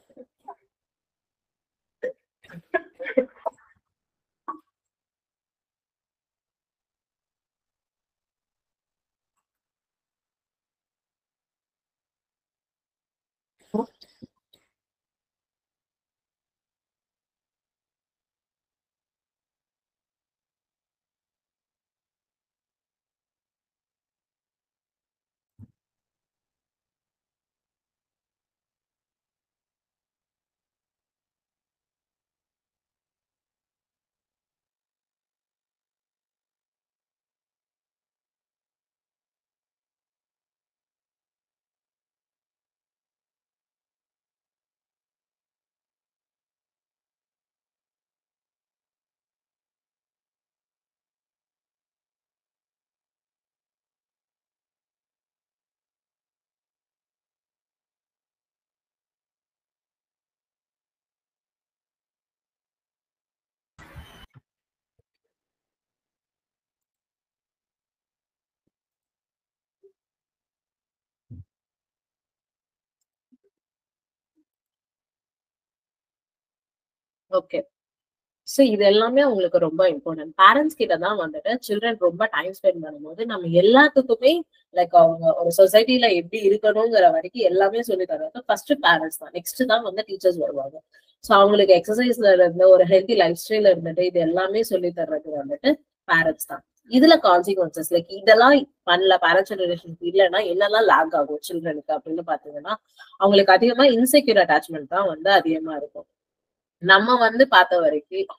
ஓகே ஸோ இது எல்லாமே அவங்களுக்கு ரொம்ப இம்பார்ட்டன்ட் பேரண்ட்ஸ் கிட்ட தான் வந்துட்டு சில்ட்ரன் ரொம்ப டைம் ஸ்பெண்ட் பண்ணும்போது நம்ம எல்லாத்துக்குமே லைக் அவங்க ஒரு சொசைட்டில எப்படி இருக்கணுங்கிற வரைக்கும் எல்லாமே சொல்லி தர்றது ஃபர்ஸ்ட் பேரண்ட்ஸ் தான் நெக்ஸ்ட் தான் வந்து டீச்சர்ஸ் வருவாங்க ஸோ அவங்களுக்கு எக்ஸசைஸ்ல இருந்து ஒரு ஹெல்த்தி லைஃப் ஸ்டைல இருந்துட்டு இது எல்லாமே சொல்லி தர்றது வந்துட்டு பேரண்ட்ஸ் தான் இதுல கான்சிக்வன்சஸ் லைக் இதெல்லாம் பண்ணல பேரண்ட்ஸ் ரிலேஷன்ஷிப் இல்லைன்னா என்னெல்லாம் லேக் ஆகும் சில்ட்ரனுக்கு அப்படின்னு பாத்தீங்கன்னா அவங்களுக்கு அதிகமா இன்செக்யூர் அட்டாச்மெண்ட் தான் வந்து அதிகமா இருக்கும் நம்ம வந்து பார்த்த வரைக்கும்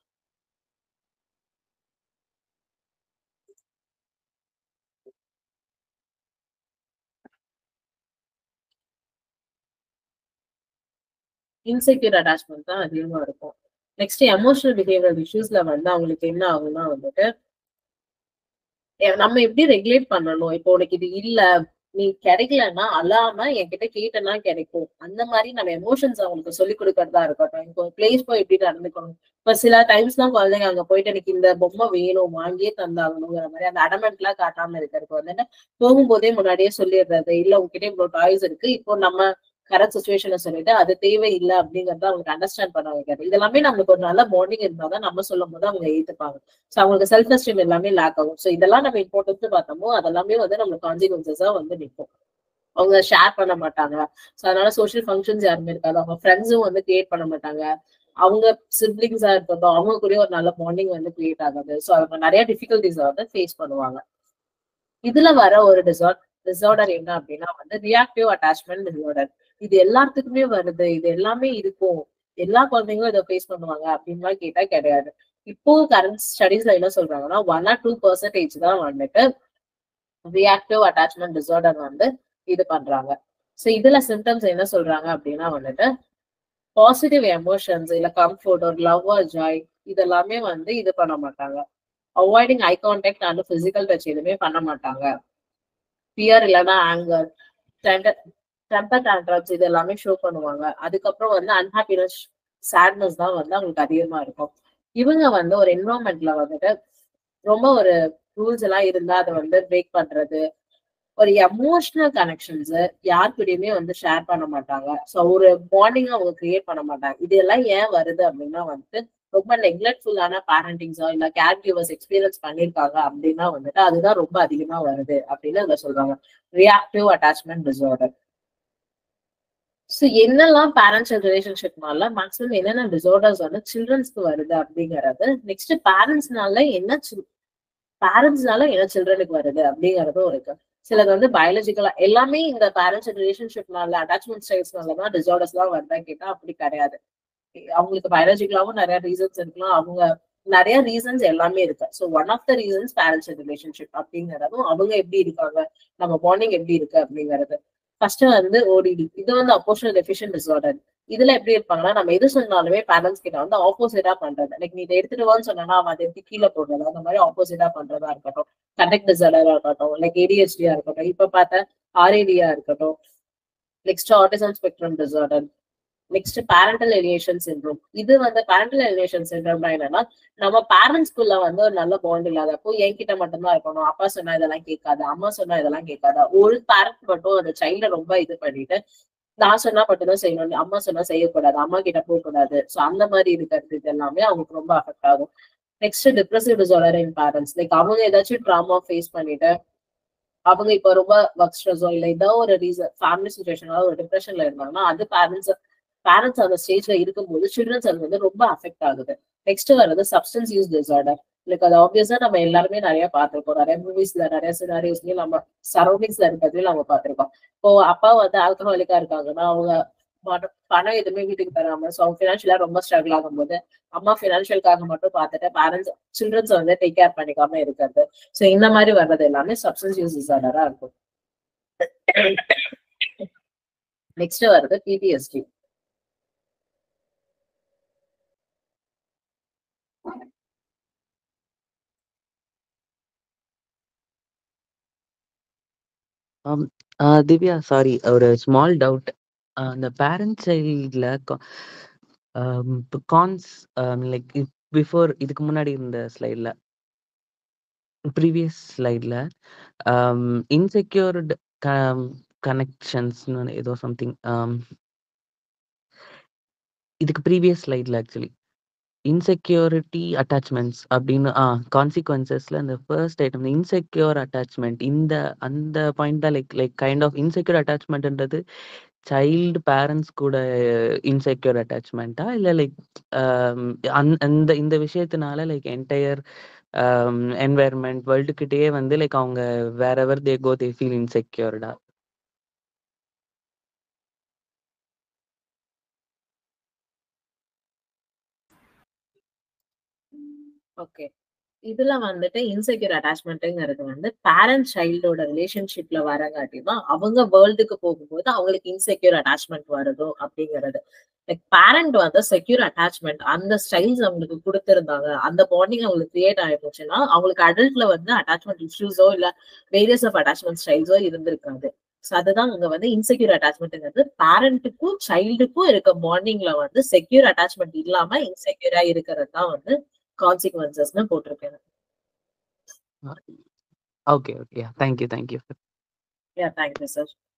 இன்செக்யூர் அட்டாச்மெண்ட் தான் அதிகமா இருக்கும் நெக்ஸ்ட் எமோஷனல் பிஹேவியர் இஷ்யூஸ்ல வந்து அவங்களுக்கு என்ன ஆகும்னா வந்துட்டு நம்ம எப்படி ரெகுலேட் பண்ணணும் இப்போ உனக்கு இது இல்ல நீ கிடைக்கலன்னா அல்லாம என்கிட்ட கேட்டனா கிடைக்கும் அந்த மாதிரி நம்ம எமோஷன்ஸ் அவங்களுக்கு சொல்லி கொடுக்கறதா இருக்கட்டும் இப்போ பிளேஸ் போய் எப்படி நடந்துக்கணும் இப்ப சில டைம்ஸ் எல்லாம் குழந்தைங்க அங்க போயிட்டு எனக்கு இந்த பொம்மை வேணும் வாங்கியே தந்தாகணுங்கிற மாதிரி அந்த அடமெண்ட் எல்லாம் காட்டாம இருக்கிறதுக்கு வந்துட்டு போகும்போதே முன்னாடியே சொல்லிடுறது இல்ல உங்ககிட்ட இவ்வளவு டாய்ஸ் இருக்கு இப்போ நம்ம கரெக்ட் சுச்சுவேஷனை சொல்லிட்டு அது தேவை இல்லை அப்படிங்கறத அவங்களுக்கு அண்டர்ஸ்டாண்ட் பண்ண வைக்கிறது இதெல்லாமே நம்மளுக்கு ஒரு நல்ல பாண்டிங் இருந்தாதான் நம்ம சொல்லும் போது அவங்க ஏத்துப்பாங்க ஸோ அவங்களுக்கு செல்ஃப் எஸ்டீம் எல்லாமே லேக் ஆகும் ஸோ இதெல்லாம் நம்ம இம்பார்ட்டன்ஸ் பார்த்தோமோ அதெல்லாமே வந்து நம்மளுக்கு கான்சிக்வன்சஸா வந்து நிற்கும் அவங்க ஷேர் பண்ண மாட்டாங்க ஸோ அதனால சோஷியல் ஃபங்க்ஷன்ஸ் யாருமே இருக்காது அவங்க ஃப்ரெண்ட்ஸும் வந்து கிரியேட் பண்ண மாட்டாங்க அவங்க சிப்ளிங்ஸா இருக்கட்டும் அவங்க கூட ஒரு நல்ல பாண்டிங் வந்து கிரியேட் ஆகாது ஸோ அவங்க நிறைய டிஃபிகல்டிஸ் வந்து ஃபேஸ் பண்ணுவாங்க இதுல வர ஒரு டிசார்ட் டிசார்டர் என்ன அப்படின்னா வந்து ரியாக்டிவ் அட்டாச்மெண்ட் டிசார்டர் இது எல்லாத்துக்குமே வருது இது எல்லாமே இருக்கும் எல்லா குழந்தைங்களும் இதை ஃபேஸ் பண்ணுவாங்க அப்படின்லாம் கேட்டா கிடையாது இப்போ கரண்ட் ஸ்டடீஸ்ல என்ன சொல்றாங்கன்னா ஒன் ஆர் டூ பர்சன்டேஜ் தான் வந்துட்டு ரியாக்டிவ் அட்டாச்மெண்ட் டிசார்டர் வந்து இது பண்றாங்க ஸோ இதுல சிம்டம்ஸ் என்ன சொல்றாங்க அப்படின்னா வந்துட்டு பாசிட்டிவ் எமோஷன்ஸ் இல்ல கம்ஃபர்ட் ஒரு லவ் ஆர் ஜாய் இதெல்லாமே வந்து இது பண்ண மாட்டாங்க avoiding eye contact and physical touch எதுவுமே பண்ண மாட்டாங்க ஃபியர் இல்லைன்னா ஆங்கர் டெம்பர் டேண்ட்ரம்ஸ் இது எல்லாமே ஷோ பண்ணுவாங்க அதுக்கப்புறம் வந்து அன்ஹாப்பினஸ் சேட்னஸ் தான் வந்து அவங்களுக்கு அதிகமா இருக்கும் இவங்க வந்து ஒரு என்வரான்மெண்ட்ல வந்துட்டு ரொம்ப ஒரு ரூல்ஸ் எல்லாம் இருந்தா அதை வந்து பிரேக் பண்றது ஒரு எமோஷனல் கனெக்ஷன்ஸ் யாருக்கிட்டயுமே வந்து ஷேர் பண்ண மாட்டாங்க ஸோ ஒரு பாண்டிங் அவங்க கிரியேட் பண்ண மாட்டாங்க இது எல்லாம் ஏன் வருது அப்படின்னா வந்துட்டு ரொம்ப நெக்லெக்ட்ஃபுல்லான பேரண்டிங்ஸோ இல்ல கேர் கிவர்ஸ் எக்ஸ்பீரியன்ஸ் பண்ணிருக்காங்க அப்படின்னா வந்துட்டு அதுதான் ரொம்ப அதிகமா வருது அப்படின்னு இதை சொல்றாங்க ரியாக்டிவ் அட்டாச்மெண்ட் டிசார்டர் ஸோ என்னெல்லாம் பேரண்ட்ஸ் ரிலேஷன்ஷிப்னால மேக்ஸிமம் என்னென்ன டிசார்டர்ஸ் வந்து சில்ட்ரன்ஸ்க்கு வருது அப்படிங்கறது நெக்ஸ்ட் பேரண்ட்ஸ்னால என்ன பேரண்ட்ஸ்னால என்ன சில்ட்ரனுக்கு வருது அப்படிங்கறதும் இருக்கு சிலது வந்து பயாலஜிக்கலா எல்லாமே இந்த பேரண்ட்ஸ் ரிலேஷன்ஷிப்னால அட்டாச்மெண்ட் ஸ்டைல்ஸ்னால தான் டிசார்டர்ஸ் எல்லாம் வருதா கேட்டா அப்படி கிடையாது அவங்களுக்கு பயாலஜிக்கலாவும் நிறைய ரீசன்ஸ் இருக்கலாம் அவங்க நிறைய ரீசன்ஸ் எல்லாமே இருக்கு so one of the reasons parents relationship அப்படிங்கறதும் அவங்க எப்படி இருக்காங்க நம்ம பாண்டிங் எப்படி இருக்கு அப்படிங்கிறது ஃபர்ஸ்ட் வந்து ஓடிடி இது வந்து அப்போஷனல் டெஃபிஷியன் டிசார்டர் இதுல எப்படி இருப்பாங்கன்னா நம்ம எது சொன்னாலுமே பேரண்ட்ஸ் கிட்ட வந்து ஆப்போசிட்டா பண்றது லைக் நீ இதை எடுத்துட்டு வான்னு சொன்னா அவன் அதை எடுத்து கீழே போடுறது அந்த மாதிரி ஆப்போசிட்டா பண்றதா இருக்கட்டும் கண்டக்ட் டிசார்டரா இருக்கட்டும் லைக் ஏடிஹெச்டியா இருக்கட்டும் இப்ப பார்த்த ஆர்ஏடியா இருக்கட்டும் next autism spectrum disorder next parental alienation syndrome இது வந்து பேரண்டல் எலியேஷன் சிண்ட்ரோம்னா என்னன்னா நம்ம பேரண்ட்ஸ்குள்ள வந்து ஒரு நல்ல பாண்ட் இல்லாதப்போ என்கிட்ட மட்டும்தான் இருக்கணும் அப்பா சொன்னா இதெல்லாம் கேட்காது அம்மா சொன்னா இதெல்லாம் கேட்காதா ஒரு பேரண்ட் மட்டும் அந்த சைல்ட ரொம்ப இது பண்ணிட்டு நான் சொன்னா மட்டும்தான் செய்யணும் அம்மா சொன்னா செய்யக்கூடாது அம்மா கிட்ட போக கூடாது சோ அந்த மாதிரி இருக்கிறது இது எல்லாமே அவங்களுக்கு ரொம்ப அஃபெக்ட் ஆகும் next depressive disorder in parents like அவங்க ஏதாச்சும் ட்ராமா ஃபேஸ் பண்ணிட்டு அவங்க இப்ப ரொம்ப ஒர்க் ஸ்ட்ரெஸோ இல்ல ஏதோ ஒரு ரீசன் ஃபேமிலி சுச்சுவேஷனால ஒரு டிப்ரெஷன்ல இருந்தாங்கன்னா அது பேரண்ட்ஸ் பேரண்ட்ஸ் அந்த ஸ்டேஜ்ல இருக்கும்போது சில்ட்ரன்ஸ் அது வந்து ரொம்ப அஃபெக்ட் ஆகுது நெக்ஸ்ட் வர்றது சப்ஸ்டன்ஸ் யூஸ் டிசார்டர் லைக் அது ஆப்வியஸா நம்ம எல்லாருமே நிறைய பார்த்திருக்கோம் நிறைய மூவிஸ்ல நிறைய சினாரியோஸ்லயும் நம்ம சரௌண்டிங்ஸ்ல இருக்கிறதையும் நம்ம பார்த்திருக்கோம் இப்போ அப்பா வந்து ஆல்கஹாலிக்கா இருக்காங்கன்னா அவங்க பணம் எதுவுமே வீட்டுக்கு தராம ஸோ அவங்க ஃபினான்ஷியலா ரொம்ப ஸ்ட்ரகிள் ஆகும்போது அம்மா ஃபினான்ஷியலுக்காக மட்டும் பார்த்துட்டு பேரண்ட்ஸ் சில்ட்ரன்ஸ் வந்து டேக் கேர் பண்ணிக்காம இருக்கிறது ஸோ இந்த மாதிரி வர்றது எல்லாமே சப்ஸ்டன்ஸ் யூஸ் டிசார்டரா இருக்கும் நெக்ஸ்ட் வருது PTSD Um, uh, Divya sorry ஒரு ஸ்மால் டவுட் அந்த பேரண்ட் சைல்டில் கான்ஸ் லைக் பிஃபோர் இதுக்கு முன்னாடி இருந்த ஸ்லைடில் ப்ரீவியஸ் ஸ்லைடில் இன்செக்யூர்டு கனெக்ஷன்ஸ்னு ஏதோ சம்திங் இதுக்கு ப்ரீவியஸ் ஸ்லைடில் ஆக்சுவலி இன்செக்யூரிட்டி அட்டாச்மெண்ட்ஸ் அப்படின்னு ஆ கான்சிக்வன்சஸ்ல அந்த ஃபர்ஸ்ட் ஐட்டம் இன்செக்யூர் அட்டாச்மெண்ட் இந்த அந்த பாயிண்ட் தான் like like kind of insecure அட்டாச்மெண்ட்ன்றது சைல்டு பேரண்ட்ஸ் கூட இன்செக்யூர் அட்டாச்மெண்ட்டா இல்லை லைக் அந்த இந்த விஷயத்தினால லைக் என்டையர் என்வாயர்மெண்ட் வேர்ல்டுக்கிட்டேயே வந்து லைக் அவங்க வேற எவர் தே கோ தே ஃபீல் இன்செக்யூர்டா ஓகே இதுல வந்துட்டு இன்செக்யூர் அட்டாச்மெண்ட்ங்கிறது வந்து பேரண்ட் சைல்டோட ரிலேஷன்ஷிப்ல வரங்காட்டி தான் அவங்க வேர்ல்டுக்கு போகும்போது அவங்களுக்கு இன்செக்யூர் அட்டாச்மெண்ட் வருதோ அப்படிங்கிறது லைக் பேரண்ட் வந்து செக்யூர் அட்டாச்மெண்ட் அந்த ஸ்டைல்ஸ் அவங்களுக்கு கொடுத்திருந்தாங்க அந்த பாண்டிங் அவங்களுக்கு கிரியேட் ஆயிருந்துச்சுன்னா அவங்களுக்கு அடல்ட்ல வந்து அட்டாச்மெண்ட் இஷ்யூஸோ இல்ல வேரியஸ் ஆஃப் அட்டாச்மெண்ட் ஸ்டைல்ஸோ இருந்திருக்காது ஸோ அதுதான் அங்க வந்து இன்செக்யூர் அட்டாச்மெண்ட்ங்கிறது பேரண்ட்டுக்கும் சைல்டுக்கும் இருக்க பாண்டிங்ல வந்து செக்யூர் அட்டாச்மெண்ட் இல்லாம இன்செக்யூரா இருக்கிறது தான் வந்து கான்சிக்வன்சஸ்னு போட்டிருக்கேன் okay okay thank you thank you yeah thank you sir